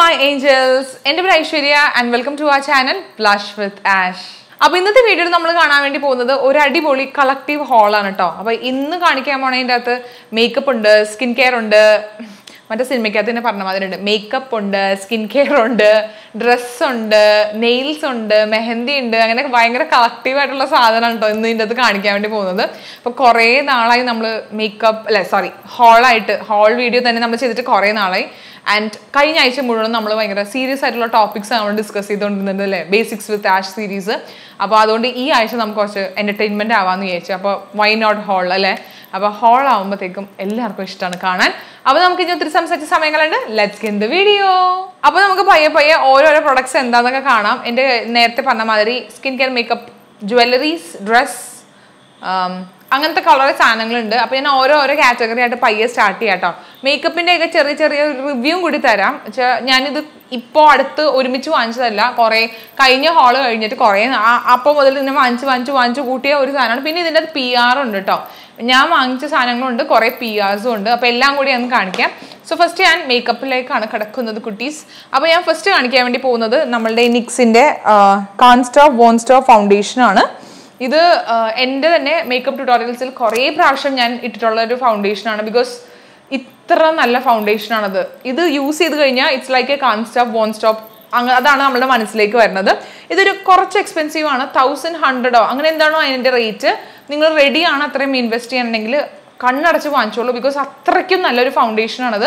My angels എൻ്റെ പേര് Aishwarya and welcome to ആ ചാനൽ ബ്ലഷ് വിത്ത് ആഷ് അപ്പൊ ഇന്നത്തെ വീഡിയോയിൽ നമ്മൾ കാണാൻ വേണ്ടി പോകുന്നത് ഒരു അടിപൊളി കളക്റ്റീവ് ഹാളാണ് കേട്ടോ അപ്പൊ ഇന്ന് കാണിക്കാൻ പോണതിൻ്റെ അകത്ത് മേക്കപ്പ് ഉണ്ട് സ്കിൻ കെയർ ഉണ്ട് മറ്റേ സിനിമയ്ക്കകത്ത് തന്നെ പറഞ്ഞ മാതിരി ഉണ്ട് മേക്കപ്പ് ഉണ്ട് സ്കിൻ കെയർ ഉണ്ട് ഡ്രസ് ഉണ്ട് നെയിൽസ് ഉണ്ട് മെഹന്തി ഉണ്ട് അങ്ങനെ ഭയങ്കര കളക്റ്റീവ് ആയിട്ടുള്ള സാധനമാണ് കേട്ടോ ഇന്ന് ഇതിൻ്റെ അകത്ത് കാണിക്കാൻ വേണ്ടി പോകുന്നത് അപ്പോൾ കുറേ നാളായി നമ്മൾ മേക്കപ്പ് അല്ലെ സോറി ഹാളായിട്ട് ഹാൾ വീഡിയോ തന്നെ നമ്മൾ ചെയ്തിട്ട് കുറേ നാളായി ആൻഡ് കഴിഞ്ഞ ആഴ്ച മുഴുവൻ നമ്മൾ ഭയങ്കര സീരിയസ് ആയിട്ടുള്ള ടോപ്പിക്സ് നമ്മൾ ഡിസ്കസ് ചെയ്തുകൊണ്ടിരുന്നത് അല്ലേ ബേസിക്സ് വിത്ത് ആഷ് സീരീസ് അപ്പോൾ അതുകൊണ്ട് ഈ ആഴ്ച നമുക്ക് കുറച്ച് എൻ്റർടൈൻമെൻറ്റ് ആവാമെന്ന് വിചാരിച്ചു അപ്പോൾ വൈ നോട്ട് ഹാൾ അല്ലേ അപ്പോൾ ഹാൾ ആകുമ്പോഴത്തേക്കും എല്ലാവർക്കും ഇഷ്ടമാണ് കാണാൻ അപ്പോൾ നമുക്ക് ഇനി ഒത്തിരി സംസാരിച്ച സമയങ്ങളുണ്ട് ലെറ്റ്സ് ഗെൻ ദ വീഡിയോ അപ്പോൾ നമുക്ക് പയ്യെ പയ്യെ ഓരോരോ പ്രൊഡക്ട്സ് എന്താണെന്നൊക്കെ കാണാം എൻ്റെ നേരത്തെ പറഞ്ഞ മാതിരി skin care makeup jewelleries dress അങ്ങനത്തെ കളർ സാധനങ്ങളുണ്ട് അപ്പോൾ ഞാൻ ഓരോ ഓരോ കാറ്റഗറി ആയിട്ട് പയ്യെ സ്റ്റാർട്ട് ചെയ്യാം കേട്ടോ മേക്കപ്പിൻ്റെ ഒക്കെ ചെറിയ ചെറിയ റിവ്യൂ കൂടി തരാം വെച്ചാൽ ഞാനിത് ഇപ്പോൾ അടുത്ത് ഒരുമിച്ച് വാങ്ങിച്ചതല്ല കുറേ കഴിഞ്ഞ ഹാള് കഴിഞ്ഞിട്ട് കുറേ അപ്പോൾ മുതൽ ഇതിനെ വാങ്ങിച്ച് വാങ്ങിച്ച് വാങ്ങിച്ച് കൂട്ടിയ ഒരു സാധനമാണ് പിന്നെ ഇതിൻ്റെ പി ആർ ഉണ്ട് കേട്ടോ ഞാൻ വാങ്ങിച്ച സാധനങ്ങളുണ്ട് കുറേ പി ആർസും ഉണ്ട് അപ്പോൾ എല്ലാം കൂടി ഒന്ന് കാണിക്കാം സോ ഫസ്റ്റ് ഞാൻ മേക്കപ്പിലേക്കാണ് കിടക്കുന്നത് കുട്ടീസ് അപ്പോൾ ഞാൻ ഫസ്റ്റ് കാണിക്കാൻ വേണ്ടി പോകുന്നത് നമ്മളുടെ നിക്സിൻ്റെ കോൺസ്റ്റോ വോൺസ്റ്റോ ഫൗണ്ടേഷൻ ആണ് ഇത് എൻ്റെ തന്നെ മേക്കപ്പ് ട്യൂട്ടോറിയൽസിൽ കുറേ പ്രാവശ്യം ഞാൻ ഇട്ടിട്ടുള്ള ഒരു ഫൗണ്ടേഷനാണ് ബിക്കോസ് ഇത്ര നല്ല ഫൗണ്ടേഷനാണത് ഇത് യൂസ് ചെയ്ത് കഴിഞ്ഞാൽ it's like a can't stop won't stop അങ്ങ് അതാണ് നമ്മുടെ മനസ്സിലേക്ക് വരുന്നത് ഇതൊരു കുറച്ച് എക്സ്പെൻസീവ് ആണ് തൗസൻഡ് ഹൺഡ്രഡോ അങ്ങനെ എന്താണോ അതിൻ്റെ റേറ്റ് നിങ്ങൾ റെഡിയാണ് അത്രയും ഇൻവെസ്റ്റ് ചെയ്യണമെങ്കിൽ കണ്ണടച്ച് വാങ്ങിച്ചോളൂ ബിക്കോസ് അത്രയ്ക്കും നല്ലൊരു ഫൗണ്ടേഷനാണത്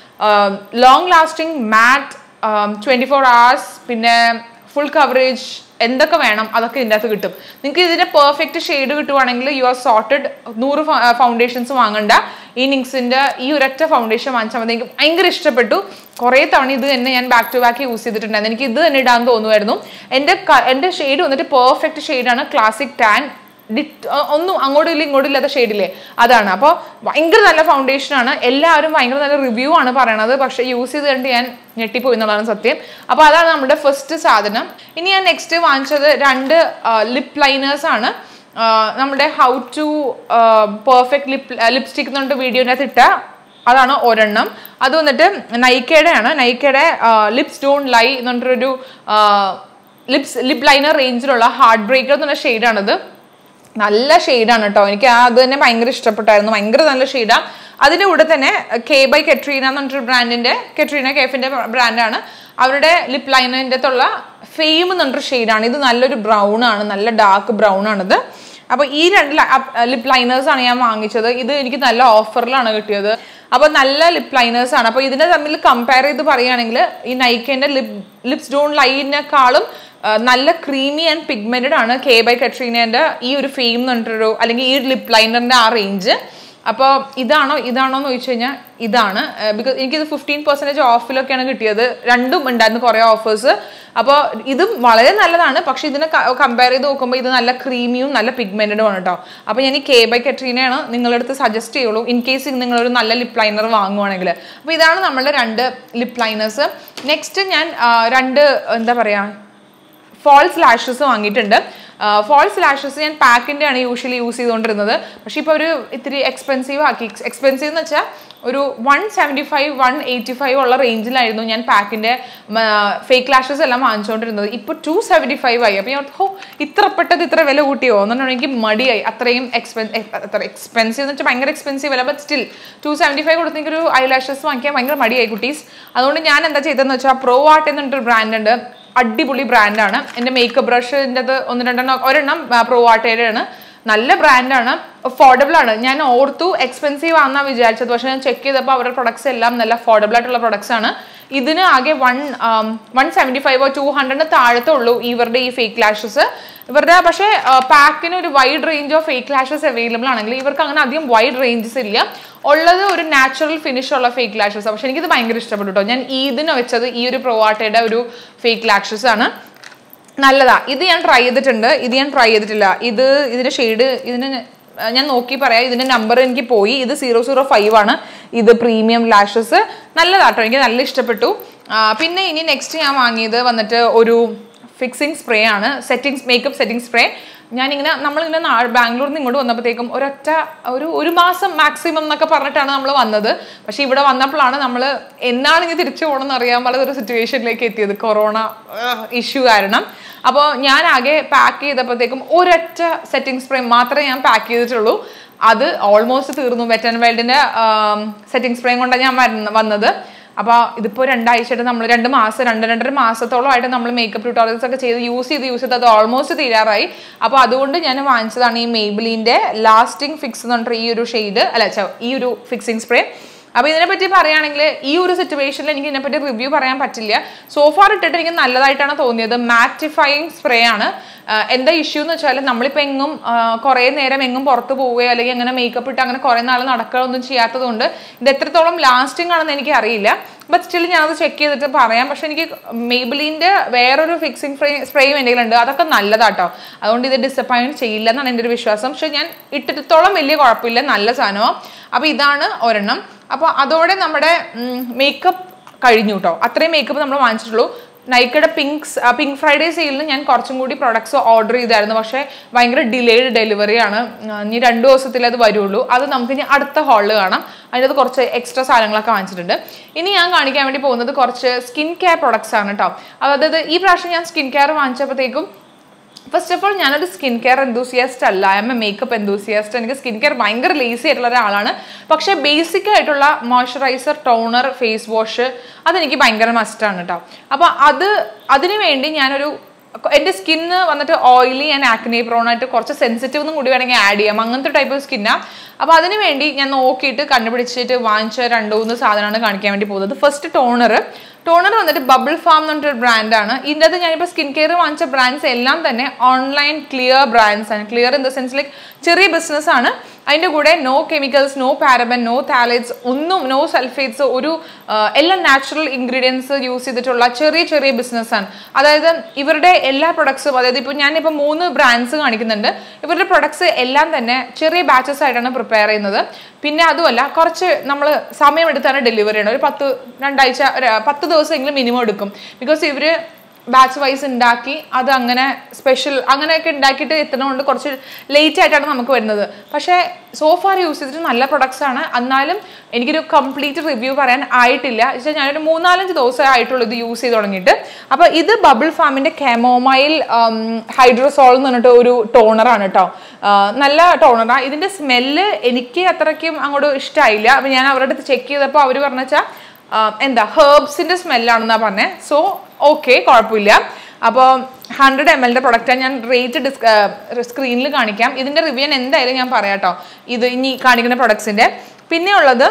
long lasting matte twenty four hours പിന്നെ ഫുൾ കവറേജ് എന്തൊക്കെ വേണം അതൊക്കെ ഇതിൻ്റെ അകത്ത് കിട്ടും നിങ്ങൾക്ക് ഇതിൻ്റെ പെർഫെക്റ്റ് ഷെയ്ഡ് കിട്ടുവാണെങ്കിൽ യു ആർ സോർട്ടഡ് നൂറ് ഫൗണ്ടേഷൻസ് വാങ്ങണ്ട ഈ നിങ്സിൻ്റെ ഈ ഒരൊറ്റ ഫൗണ്ടേഷൻ വാങ്ങിച്ചാൽ മതി എനിക്ക് ഭയങ്കര ഇഷ്ടപ്പെട്ടു കുറേ തവണ ഇത് തന്നെ ഞാൻ ബാക്ക് ടു ബാക്ക് യൂസ് ചെയ്തിട്ടുണ്ടായിരുന്നു എനിക്ക് ഇത് തന്നെ ഇടാൻ തോന്നുമായിരുന്നു എൻ്റെ എൻ്റെ ഷെയ്ഡ് വന്നിട്ട് പെർഫെക്റ്റ് ഷെയ്ഡാണ് ക്ലാസിക് ടാൻ ഡിറ്റ് ഒന്നും അങ്ങോട്ടും ഇല്ല ഇങ്ങോട്ടും ഇല്ലാത്ത ഷെയ്ഡില്ലേ അതാണ് അപ്പോൾ ഭയങ്കര നല്ല ഫൗണ്ടേഷൻ ആണ് എല്ലാവരും ഭയങ്കര നല്ല റിവ്യൂ ആണ് പറയണത് പക്ഷേ യൂസ് ചെയ്ത് കണ്ട് ഞാൻ ഞെട്ടിപ്പോയി എന്നുള്ളതാണ് സത്യം അപ്പോൾ അതാണ് നമ്മുടെ ഫസ്റ്റ് സാധനം ഇനി ഞാൻ നെക്സ്റ്റ് വാങ്ങിച്ചത് രണ്ട് ലിപ് ലൈനേഴ്സ് ആണ് നമ്മുടെ how to perfect lip lipstick എന്നുകൊണ്ട് വീഡിയോനകത്ത് ഇട്ട അതാണ് ഒരെണ്ണം അത് വന്നിട്ട് നൈക്കയുടെ ആണ് നൈക്കയുടെ ലിപ്സ് ഡോൺ ലൈ എന്ന് പറഞ്ഞിട്ടൊരു ലിപ്സ് ലിപ് ലൈനർ റേഞ്ചിലുള്ള ഹാർട്ട് ബ്രേക്കർ എന്നുള്ള ഷെയ്ഡാണിത് നല്ല ഷെയ്ഡാണ് കേട്ടോ എനിക്ക് അത് തന്നെ ഭയങ്കര ഇഷ്ടപ്പെട്ടായിരുന്നു ഭയങ്കര നല്ല ഷെയ്ഡാണ് അതിൻ്റെ കൂടെ തന്നെ കെ ബൈ കെട്രീന എന്ന് പറഞ്ഞൊരു ബ്രാൻഡിൻ്റെ കെട്രീന കേഫിൻ്റെ ബ്രാൻഡാണ് അവരുടെ ലിപ് ലൈനറിൻ്റെ അകത്തുള്ള ഫെയിം എന്ന് പറഞ്ഞൊരു ഷെയ്ഡാണ് ഇത് നല്ലൊരു ബ്രൗൺ ആണ് നല്ല ഡാർക്ക് ബ്രൗൺ ആണിത് അപ്പോൾ ഈ രണ്ട് ലിപ് ലൈനേഴ്സ് ആണ് ഞാൻ വാങ്ങിച്ചത് ഇത് എനിക്ക് നല്ല ഓഫറിലാണ് കിട്ടിയത് അപ്പോൾ നല്ല ലിപ് ലൈനേഴ്സ് ആണ് അപ്പോൾ ഇതിനെ തമ്മിൽ കമ്പയർ ചെയ്ത് പറയുകയാണെങ്കിൽ ഈ നൈക്കേൻ്റെ ലിപ് ലിപ്സ് ഡോൺ ലൈനേക്കാളും നല്ല ക്രീമി ആൻഡ് പിഗ്മെന്റഡ് ആണ് കെ ബൈ കട്രീനേൻ്റെ ഈ ഒരു ഫെയിം എന്ന് പറഞ്ഞിട്ടൊരു അല്ലെങ്കിൽ ഈ ലിപ് ലൈനറിൻ്റെ ആ റേഞ്ച് അപ്പോൾ ഇതാണോ ഇതാണോ എന്ന് ചോദിച്ചു കഴിഞ്ഞാൽ ഇതാണ് ബിക്കോസ് എനിക്കിത് ഫിഫ്റ്റീൻ പെർസെൻറ്റേജ് ഓഫിലൊക്കെയാണ് കിട്ടിയത് രണ്ടും ഉണ്ടായിരുന്നു കുറേ ഓഫേഴ്സ് അപ്പോൾ ഇതും വളരെ നല്ലതാണ് പക്ഷേ ഇതിനെ കമ്പയർ ചെയ്ത് നോക്കുമ്പോൾ ഇത് നല്ല ക്രീമിയും നല്ല പിഗ്മെൻറ്റഡും ആണ് കേട്ടോ അപ്പോൾ ഞാൻ ഈ കെ ബൈ കട്രീനയാണ് നിങ്ങളുടെ അടുത്ത് സജസ്റ്റ് ചെയ്യുള്ളൂ ഇൻ കേസ് നിങ്ങളൊരു നല്ല ലിപ് ലൈനർ വാങ്ങുവാണെങ്കിൽ അപ്പോൾ ഇതാണ് നമ്മളുടെ രണ്ട് ലിപ് ലൈനേഴ്സ് നെക്സ്റ്റ് ഞാൻ രണ്ട് എന്താ പറയുക ഫോൾസ് ലാഷസ് വാങ്ങിയിട്ടുണ്ട് ഫോൾസ് ലാഷസ് ഞാൻ പാക്കിൻ്റെ ആണ് യൂഷ്വലി യൂസ് ചെയ്തുകൊണ്ടിരുന്നത് പക്ഷേ ഇപ്പോൾ ഒരു ഇത്തിരി എക്സ്പെൻസീവ് ആക്കി എക്സ്പെൻസീവ് എന്ന് വെച്ചാൽ ഒരു one seventy five one eighty five ഉള്ള റേഞ്ചിലായിരുന്നു ഞാൻ പാക്കിൻ്റെ ഫേക്ക് ലാഷസ് എല്ലാം വാങ്ങിച്ചുകൊണ്ടിരുന്നത് ഇപ്പോൾ ടു സെവൻറ്റി ഫൈവ് ആയി അപ്പോൾ ഞാൻ ഹോ ഇത്ര പെട്ടത് ഇത്ര വില കൂട്ടിയോ എന്നുണ്ടെങ്കിൽ എനിക്ക് മടിയായി അത്രയും എക്സ്പെൻ അത്ര എക്സ്പെൻസീവ് എന്ന് വെച്ചാൽ ഭയങ്കര എക്സ്പെൻസീവ് അല്ല but still two seventy five കൊടുത്ത് എനിക്കൊരു ഐ ലാഷസ് വാങ്ങിക്കാൻ ഭയങ്കര മടിയായി കുട്ടീസ് അതുകൊണ്ട് ഞാൻ എന്താ ചെയ്തതെന്ന് വെച്ചാൽ പ്രോ ആർട്ട് എന്നൊരു ബ്രാൻഡ് ഉണ്ട് അടിപൊളി ബ്രാൻഡാണ് എൻ്റെ മേക്കപ്പ് ബ്രഷിൻ്റെ അത് ഒന്ന് രണ്ടെണ്ണം ഒരെണ്ണം പ്രോ ആർട്ടയുടെ ആണ് നല്ല ബ്രാൻഡാണ് അഫോർഡബിൾ ആണ് ഞാൻ ഓർത്തു എക്സ്പെൻസീവ് ആണെന്നാണ് വിചാരിച്ചത് പക്ഷേ ഞാൻ ചെക്ക് ചെയ്തപ്പോൾ അവരുടെ പ്രൊഡക്ട്സ് എല്ലാം നല്ല അഫോർഡബിൾ ആയിട്ടുള്ള പ്രൊഡക്ട്സ് ആണ് ഇതിന് ആകെ വൺ വൺ സെവൻറ്റി ഫൈവോ ടു ഹൺഡ്രഡിന് താഴത്തെ ഉള്ളൂ ഇവരുടെ ഈ ഫേക്ക് ലാഷസ് ഇവരുടെ പക്ഷേ പാക്കിന് ഒരു wide range of fake lashes available ആണെങ്കിൽ ഇവർക്ക് അങ്ങനെ അധികം വൈഡ് റേഞ്ചസ് ഇല്ല ഉള്ളത് ഒരു നാച്ചുറൽ ഫിനിഷ് ഉള്ള ഫേക്ക് ലാഷസ് പക്ഷെ എനിക്കിത് ഭയങ്കര ഇഷ്ടപ്പെട്ടു കേട്ടോ ഞാൻ ഇതിന് വെച്ചത് ഈ ഒരു പ്രൊവാട്ടയുടെ ഒരു ഫേക്ക് ലാഷസ് ആണ് നല്ലതാ ഇത് ഞാൻ ട്രൈ ചെയ്തിട്ടുണ്ട് ഇത് ഞാൻ ട്രൈ ചെയ്തിട്ടില്ല ഇത് ഇതിന്റെ ഷെയ്ഡ് ഇതിന് ഞാൻ നോക്കി പറയാം ഇതിന്റെ നമ്പർ എനിക്ക് പോയി ഇത് സീറോ സീറോ ഫൈവ് ആണ് ഇത് പ്രീമിയം ലാഷസ് നല്ലതാട്ടോ എനിക്ക് നല്ല ഇഷ്ടപ്പെട്ടു പിന്നെ ഇനി നെക്സ്റ്റ് ഞാൻ വാങ്ങിയത് വന്നിട്ട് ഒരു ഫിക്സിംഗ് സ്പ്രേ ആണ് സെറ്റിംഗ് മേക്കപ്പ് സെറ്റിംഗ് സ്പ്രേ ഞാനിങ്ങനെ നമ്മളിങ്ങനെ നാ- ബാംഗ്ലൂരിൽ നിന്ന് ഇങ്ങോട്ട് വന്നപ്പോഴത്തേക്കും ഒരൊറ്റ ഒരു ഒരു മാസം മാക്സിമം എന്നൊക്കെ പറഞ്ഞിട്ടാണ് നമ്മൾ വന്നത് പക്ഷെ ഇവിടെ വന്നപ്പോഴാണ് നമ്മൾ എന്നാണ് ഇനി തിരിച്ചു പോകണമെന്ന് അറിയാൻ പാടാത്ത ഒരു സിറ്റുവേഷനിലേക്ക് എത്തിയത് കൊറോണ ഇഷ്യൂ കാരണം അപ്പോൾ ഞാൻ ആകെ പാക്ക് ചെയ്തപ്പോഴത്തേക്കും ഒരൊറ്റ സെറ്റിംഗ് സ്പ്രേ മാത്രമേ ഞാൻ പാക്ക് ചെയ്തിട്ടുള്ളൂ അത് ഓൾമോസ്റ്റ് തീർന്നു വെറ്റ് ആൻഡ് വേൾഡിന്റെ സെറ്റിംഗ് സ്പ്രേയും കൊണ്ടാണ് ഞാൻ വരുന്ന- വന്നത് അപ്പോൾ ഇതിപ്പോൾ രണ്ടാഴ്ചയായിട്ട് നമ്മൾ രണ്ട് മാസം രണ്ട് രണ്ടര മാസത്തോളമായിട്ട് നമ്മൾ മേക്കപ്പ് ട്യൂട്ടോറിയൽസ് ഒക്കെ ചെയ്ത് യൂസ് ചെയ്ത് യൂസ് ചെയ്ത് അത് ഓൾമോസ്റ്റ് തീരാറായി അപ്പോൾ അതുകൊണ്ട് ഞാൻ വാങ്ങിച്ചതാണ് ഈ മെയ്ബിലിൻ്റെ ലാസ്റ്റിംഗ് ഫിക്സ് എന്ന് പറഞ്ഞിട്ട് ഈ ഒരു ഷെയ്ഡ് അല്ല ഛെ, ഈ ഒരു ഫിക്സിംഗ് സ്പ്രേ അപ്പോൾ ഇതിനെപ്പറ്റി പറയുകയാണെങ്കിൽ ഈ ഒരു സിറ്റുവേഷനിൽ എനിക്ക് ഇതിനെപ്പറ്റി റിവ്യൂ പറയാൻ പറ്റില്ല സോഫാർ ഇട്ടിട്ട് എനിക്ക് നല്ലതായിട്ടാണ് തോന്നിയത് മാറ്റിഫൈയിങ് സ്പ്രേ ആണ് ആഹ് എന്താ ഇഷ്യൂ എന്ന് വെച്ചാൽ നമ്മളിപ്പോൾ എങ്ങും ആഹ് കുറേ നേരം എങ്ങും പുറത്ത് പോവുകയോ അല്ലെങ്കിൽ അങ്ങനെ മേക്കപ്പ് ഇട്ട് അങ്ങനെ കുറേ നാൾ നടക്കുകയൊന്നും ചെയ്യാത്തതുകൊണ്ട് ഇത് എത്രത്തോളം ലാസ്റ്റിംഗ് ആണെന്ന് എനിക്ക് അറിയില്ല ബട്ട് സ്റ്റിൽ ഞാനത് ചെക്ക് ചെയ്തിട്ട് പറയാം പക്ഷെ എനിക്ക് മെയ്ബിലിൻ്റെ വേറൊരു ഫിക്സിംഗ് സ്പ്രേ സ്പ്രേയും എൻ്റെ കയ്യിലുണ്ട് അതൊക്കെ നല്ലതാട്ടോ അതുകൊണ്ട് ഇത് ഡിസപ്പോയിൻറ്റ് ചെയ്യില്ല എന്നാണ് എൻ്റെ ഒരു വിശ്വാസം പക്ഷെ ഞാൻ ഇട്ടിടത്തോളം വലിയ കുഴപ്പമില്ല നല്ല സാധനമാണ് അപ്പോൾ ഇതാണ് ഒരെണ്ണം അപ്പോൾ അതോടെ നമ്മുടെ മേക്കപ്പ് കഴിഞ്ഞു കേട്ടോ അത്രയും മേക്കപ്പ് നമ്മൾ വാങ്ങിച്ചിട്ടുള്ളൂ നൈക്കയുടെ പിങ്ക്സ് പിങ്ക് ഫ്രൈഡേ സെയിലിന് ഞാൻ കുറച്ചും കൂടി പ്രൊഡക്ട്സ് ഓർഡർ ചെയ്തായിരുന്നു പക്ഷേ ഭയങ്കര ഡിലേഡ് ഡെലിവറി ആണ് ആ, ഇനി രണ്ട് ദിവസത്തിൽ അത് വരുള്ളൂ അത് നമുക്ക് ഇനി അടുത്ത ഹാളിൽ കാണാം അതിനകത്ത് കുറച്ച് എക്സ്ട്രാ സാധനങ്ങളൊക്കെ വാങ്ങിച്ചിട്ടുണ്ട് ഇനി ഞാൻ കാണിക്കാൻ വേണ്ടി പോകുന്നത് കുറച്ച് സ്കിൻ കെയർ പ്രൊഡക്ട്സ് ആണ് കേട്ടോ അതായത് ഈ പ്രാവശ്യം ഞാൻ സ്കിൻ കെയർ വാങ്ങിച്ചപ്പോഴത്തേക്കും ഫസ്റ്റ് ഓഫ് ഓൾ ഞാനൊരു സ്കിൻ കെയർ എന്തൂസിയസ്റ്റ് അല്ല I'm a makeup enthusiast എനിക്ക് സ്കിൻ കെയർ ഭയങ്കര ലേസി ആയിട്ടുള്ള ഒരാളാണ് പക്ഷേ ബേസിക് ആയിട്ടുള്ള മോയ്സ്ചറൈസർ ടോണർ ഫേസ് വാഷ് അതെനിക്ക് ഭയങ്കര മസ്റ്റാണ് കേട്ടോ അപ്പോൾ അത് അതിനു വേണ്ടി ഞാനൊരു എൻ്റെ സ്കിന്ന് വന്നിട്ട് ഓയിലി ആൻഡ് ആക്നെ പ്രോൺ ആയിട്ട് കുറച്ച് സെൻസിറ്റീവ് എന്നും കൂടി വേണമെങ്കിൽ ആഡ് ചെയ്യാം അങ്ങനത്തെ ടൈപ്പ് ഓഫ് സ്കിന്നാണ് അപ്പോൾ അതിന് വേണ്ടി ഞാൻ നോക്കിയിട്ട് കണ്ടുപിടിച്ചിട്ട് വാങ്ങിച്ച രണ്ട് മൂന്ന് സാധനമാണ് കാണിക്കാൻ വേണ്ടി പോകുന്നത് ഫസ്റ്റ് ടോണർ ടോണർ വന്നിട്ട് ബബിൾ ഫാം എന്ന് പറഞ്ഞിട്ടൊരു ബ്രാൻഡാണ് ഇതിൻ്റെ അകത്ത് ഞാനിപ്പോൾ സ്കിൻ കെയർ വാങ്ങിച്ച ബ്രാൻഡ്സ് എല്ലാം തന്നെ ഓൺലൈൻ ക്ലിയർ ബ്രാൻഡ്സ് ആണ് clear in the sense like ചെറിയ ബിസിനസ് ആണ് അതിൻ്റെ കൂടെ no chemicals no paraben no phthalates ഒന്നും നോ സൾഫേറ്റ്സ് ഒരു ആ, എല്ലാം നാച്ചുറൽ ഇൻഗ്രീഡിയൻസ് യൂസ് ചെയ്തിട്ടുള്ള ചെറിയ ചെറിയ ബിസിനസ്സാണ് അതായത് ഇവരുടെ എല്ലാ പ്രൊഡക്ട്സും അതായത് ഇപ്പോൾ ഞാനിപ്പോൾ മൂന്ന് ബ്രാൻഡ്സ് കാണിക്കുന്നുണ്ട് ഇവരുടെ പ്രൊഡക്ട്സ് എല്ലാം തന്നെ ചെറിയ ബാച്ചസ് ആയിട്ടാണ് പ്രിപ്പയർ ചെയ്യുന്നത് പിന്നെ അതുമല്ല കുറച്ച് നമ്മൾ സമയമെടുത്താണ് ഡെലിവറി ചെയ്യണം ഒരു പത്ത് രണ്ടാഴ്ച ഒരു പത്ത് ദിവസമെങ്കിലും മിനിമം എടുക്കും ബിക്കോസ് ഇവർ ബാച്ച് വൈസ് ഉണ്ടാക്കി അത് അങ്ങനെ സ്പെഷ്യൽ അങ്ങനെയൊക്കെ ഉണ്ടാക്കിയിട്ട് എത്തുന്നതുകൊണ്ട് കുറച്ച് ലേറ്റ് ആയിട്ടാണ് നമുക്ക് വരുന്നത് പക്ഷേ സോഫാർ യൂസ് ചെയ്തിട്ട് നല്ല പ്രൊഡക്ട്സ് ആണ് എന്നാലും എനിക്കൊരു കംപ്ലീറ്റ് റിവ്യൂ പറയാൻ ആയിട്ടില്ല വെച്ചാൽ ഞാനൊരു മൂന്നാലഞ്ച് ദിവസമേ ആയിട്ടുള്ളൂ ഇത് യൂസ് ചെയ്ത് തുടങ്ങിയിട്ട് അപ്പോൾ ഇത് ബബിൾ ഫാമിൻ്റെ കെമോമൈൽ ഹൈഡ്രോസോൾ എന്ന് പറഞ്ഞിട്ട് ഒരു ടോണറാണ് കേട്ടോ നല്ല ടോണറാണ് ഇതിൻ്റെ സ്മെല്ല് എനിക്ക് അത്രയ്ക്കും അങ്ങോട്ട് ഇഷ്ടമായില്ല അപ്പോൾ ഞാൻ അവരുടെ അടുത്ത് ചെക്ക് ചെയ്തപ്പോൾ അവർ പറഞ്ഞാൽ എന്താ ഹേർബ്സിന്റെ സ്മെല്ലാണെന്നാ പറഞ്ഞത് സോ ഓക്കെ കുഴപ്പമില്ല അപ്പോൾ ഹൺഡ്രഡ് എം എല്ലിന്റെ പ്രൊഡക്റ്റാണ് ഞാൻ റേറ്റ് ഡിസ്ക സ്ക്രീനിൽ കാണിക്കാം ഇതിന്റെ റിവ്യൂ ഞാൻ എന്തായാലും ഞാൻ പറയാം കേട്ടോ ഇത് ഇനി കാണിക്കുന്ന പ്രൊഡക്ട്സിന്റെ പിന്നെ ഉള്ളത്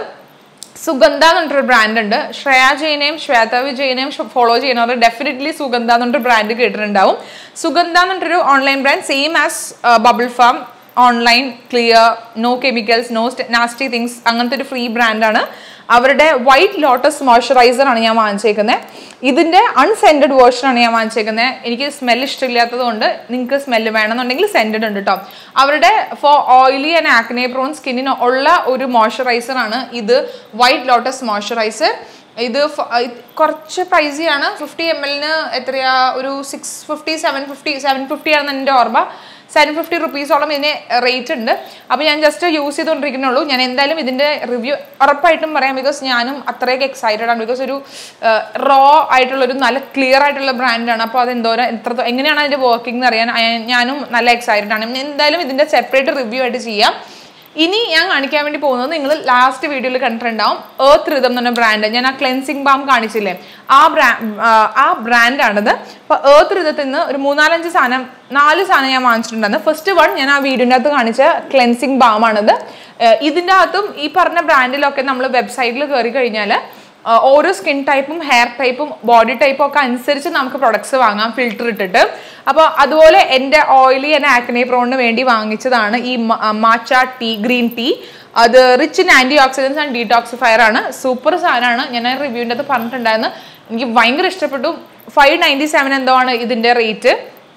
സുഗന്ധ എന്ന് പറഞ്ഞിട്ടൊരു ബ്രാൻഡ് ഉണ്ട് ശ്രേയ ജെയിനെയും ശ്വേത വിജയനെയും ഫോളോ ചെയ്യുന്നവർ ഡെഫിനറ്റ്ലി സുഗന്ധ എന്ന് പറഞ്ഞിട്ട് ബ്രാൻഡ് കേട്ടിട്ടുണ്ടാവും സുഗന്ധ എന്ന് പറഞ്ഞിട്ടൊരു online brand same as bubble farm online clear no chemicals no nasty things അങ്ങനത്തെ ഒരു ഫ്രീ ബ്രാൻഡാണ് അവരുടെ വൈറ്റ് ലോട്ടസ് മോയ്സ്ചറൈസർ ആണ് ഞാൻ വാങ്ങിച്ചേക്കുന്നത് ഇതിന്റെ അൺസെൻറ്റഡ് വേർഷൻ ആണ് ഞാൻ വാങ്ങിച്ചേക്കുന്നത് എനിക്ക് സ്മെൽ ഇഷ്ടമില്ലാത്തത് കൊണ്ട് നിങ്ങൾക്ക് സ്മെല്ല് വേണമെന്നുണ്ടെങ്കിൽ സെൻറ്റഡ് ഉണ്ട് കേട്ടോ അവരുടെ for oily and acne prone സ്കിന്നിന് ഉള്ള ഒരു മോയ്സ്ചറൈസർ ആണ് ഇത് വൈറ്റ് ലോട്ടസ് മോയ്സ്ചറൈസർ ഇത് ഫ- ഇത് കുറച്ച് പ്രൈസിയാണ് ഫിഫ്റ്റി എം എല്ലിന് എത്രയാ ഒരു six fifty seven fifty seven fifty ആണെന്ന് എൻ്റെ ഓർമ്മ സെവൻ ഫിഫ്റ്റി റുപ്പീസോളം ഇതിന് റേറ്റ് ഉണ്ട് അപ്പോൾ ഞാൻ ജസ്റ്റ് യൂസ് ചെയ്തുകൊണ്ടിരിക്കുന്നുള്ളൂ ഞാൻ എന്തായാലും ഇതിൻ്റെ റിവ്യൂ ഉറപ്പായിട്ടും പറയാം ബിക്കോസ് ഞാനും അത്രയൊക്കെ എക്സൈറ്റഡ് ആണ് ബിക്കോസ് ഒരു റോ ആയിട്ടുള്ള ഒരു നല്ല ക്ലിയർ ആയിട്ടുള്ള ബ്രാൻഡാണ് അപ്പോൾ അത് എന്തോരം എത്ര എങ്ങനെയാണ് അതിൻ്റെ വർക്കിംഗ് എന്ന് അറിയാൻ അയ- ഞാനും നല്ല എക്സൈറ്റഡ് ആണ് ഞാൻ എന്തായാലും ഇതിൻ്റെ സെപ്പറേറ്റ് റിവ്യൂ ആയിട്ട് ചെയ്യാം ഇനി ഞാൻ കാണിക്കാൻ വേണ്ടി പോകുന്നത് നിങ്ങൾ ലാസ്റ്റ് വീഡിയോയിൽ കണ്ടിട്ടുണ്ടാവും ഏർത്ത് റിതം എന്ന് പറഞ്ഞ ബ്രാൻഡ് ഞാൻ ആ ക്ലെൻസിങ് ബാം കാണിച്ചില്ലേ ആ ബ്രാ ആ ബ്രാൻഡാണിത് അപ്പോൾ ഏർത്ത് റിതത്തിൽ നിന്ന് ഒരു മൂന്നാലഞ്ച് സാധനം നാല് സാധനം ഞാൻ വാങ്ങിച്ചിട്ടുണ്ടായിരുന്നു ഫസ്റ്റ് വൺ ഞാൻ ആ വീഡിയോൻ്റെ അകത്ത് കാണിച്ച ക്ലെൻസിങ് ബാം ആണിത് ഏഹ് ഇതിൻ്റെ അകത്തും ഈ പറഞ്ഞ ബ്രാൻഡിലൊക്കെ നമ്മൾ വെബ്സൈറ്റിൽ കയറി കഴിഞ്ഞാൽ ആ, ഓരോ സ്കിൻ ടൈപ്പും ഹെയർ ടൈപ്പും ബോഡി ടൈപ്പും ഒക്കെ അനുസരിച്ച് നമുക്ക് പ്രൊഡക്ട്സ് വാങ്ങാം ഫിൽറ്റർ ഇട്ടിട്ട് അപ്പോൾ അതുപോലെ എൻ്റെ ഓയിലി ആൻഡ് ആക്നെ പ്രോണിന് വേണ്ടി വാങ്ങിച്ചതാണ് ഈ മാച്ച ടീ ഗ്രീൻ ടീ അത് rich in antioxidants and detoxifier ആണ് സൂപ്പർ സാധനമാണ് ഞാൻ റിവ്യൂവിൻ്റെ അകത്ത് പറഞ്ഞിട്ടുണ്ടായിരുന്നു എനിക്ക് ഭയങ്കര ഇഷ്ടപ്പെട്ടു ഫൈവ് നയൻറ്റി സെവൻ എന്തോ ആണ് ഇതിൻ്റെ റേറ്റ്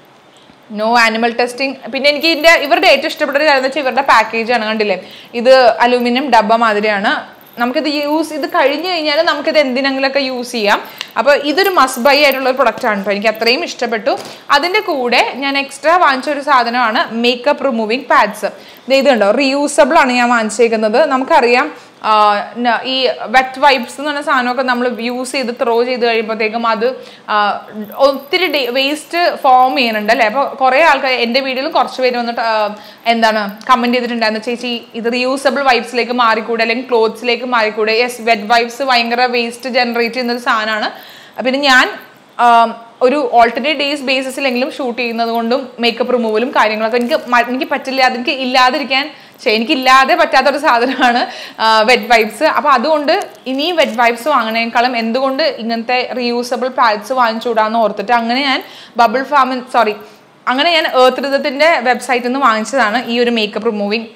നോ ആനിമൽ ടെസ്റ്റിംഗ് പിന്നെ എനിക്ക് ഇതിന്റെ ഇവരുടെ ഏറ്റവും ഇഷ്ടപ്പെട്ട ഒരു കാര്യം എന്ന് വെച്ചാൽ ഇവരുടെ പാക്കേജ് ആണ് കണ്ടില്ലേ ഇത് അലൂമിനിയം ഡബ്ബ മാതിരിയാണ് നമുക്കിത് യൂസ് ഇത് കഴിഞ്ഞ് കഴിഞ്ഞാൽ നമുക്കിത് എന്തിനെങ്കിലൊക്കെ യൂസ് ചെയ്യാം അപ്പോൾ ഇതൊരു മസ്റ്റ് ബൈ ആയിട്ടുള്ള ഒരു പ്രൊഡക്റ്റ് ആണ് കേട്ടോ എനിക്ക് അത്രയും ഇഷ്ടപ്പെട്ടു അതിൻ്റെ കൂടെ ഞാൻ എക്സ്ട്രാ വാങ്ങിച്ച ഒരു സാധനമാണ് മേക്കപ്പ് റിമൂവിങ് പാഡ്സ് ഇത് കണ്ടോ റീയൂസബിൾ ആണ് ഞാൻ വാങ്ങിച്ചേക്കുന്നത് നമുക്കറിയാം ആ, ന- ഈ വെറ്റ് വൈപ്സ് എന്ന് പറഞ്ഞ സാധനമൊക്കെ നമ്മൾ യൂസ് ചെയ്ത് ത്രോ ചെയ്ത് കഴിയുമ്പോഴത്തേക്കും അത് ആ, ഒത്തിരി വേസ്റ്റ് ഫോം ചെയ്യുന്നുണ്ട് അല്ലേ അപ്പോൾ കുറേ ആൾക്കാർ എൻ്റെ വീഡിയോയിൽ കുറച്ച് പേര് വന്നിട്ട് ആ, എന്താണ് കമൻറ്റ് ചെയ്തിട്ടുണ്ടായിരുന്നു ചേച്ചി ഇത് റീയൂസബിൾ വൈപ്സിലേക്ക് മാറിക്കൂടെ അല്ലെങ്കിൽ ക്ലോത്ത്സിലേക്ക് മാറിക്കൂടെ യെസ് വെറ്റ് വൈപ്സ് ഭയങ്കര വേസ്റ്റ് ജനറേറ്റ് ചെയ്യുന്ന ഒരു സാധനമാണ് പിന്നെ ഞാൻ ആം, ഒരു ഓൾട്ടർനേറ്റ് ഡേയ്സ് ബേസിസിലെങ്കിലും ഷൂട്ട് ചെയ്യുന്നത് കൊണ്ടും മേക്കപ്പ് റിമൂവലും കാര്യങ്ങളൊക്കെ എനിക്ക് മ- എനിക്ക് പറ്റില്ല അതെനിക്ക് ഇല്ലാതിരിക്കാൻ പക്ഷേ എനിക്കില്ലാതെ പറ്റാത്തൊരു സാധനമാണ് വെറ്റ് വൈപ്സ് അപ്പോൾ അതുകൊണ്ട് ഇനിയും വെറ്റ് വൈപ്സ് വാങ്ങണേക്കാളും എന്തുകൊണ്ട് ഇങ്ങനത്തെ റീയൂസബിൾ പാഡ്സ് വാങ്ങിച്ചുകൂടാന്ന് ഓർത്തിട്ട് അങ്ങനെ ഞാൻ ബബിൾ ഫാമിൻ സോറി അങ്ങനെ ഞാൻ ഏർത്ത് ഋതത്തിൻ്റെ വെബ്സൈറ്റിൽ നിന്ന് വാങ്ങിച്ചതാണ് ഈ ഒരു മേക്കപ്പ് റിമൂവിങ്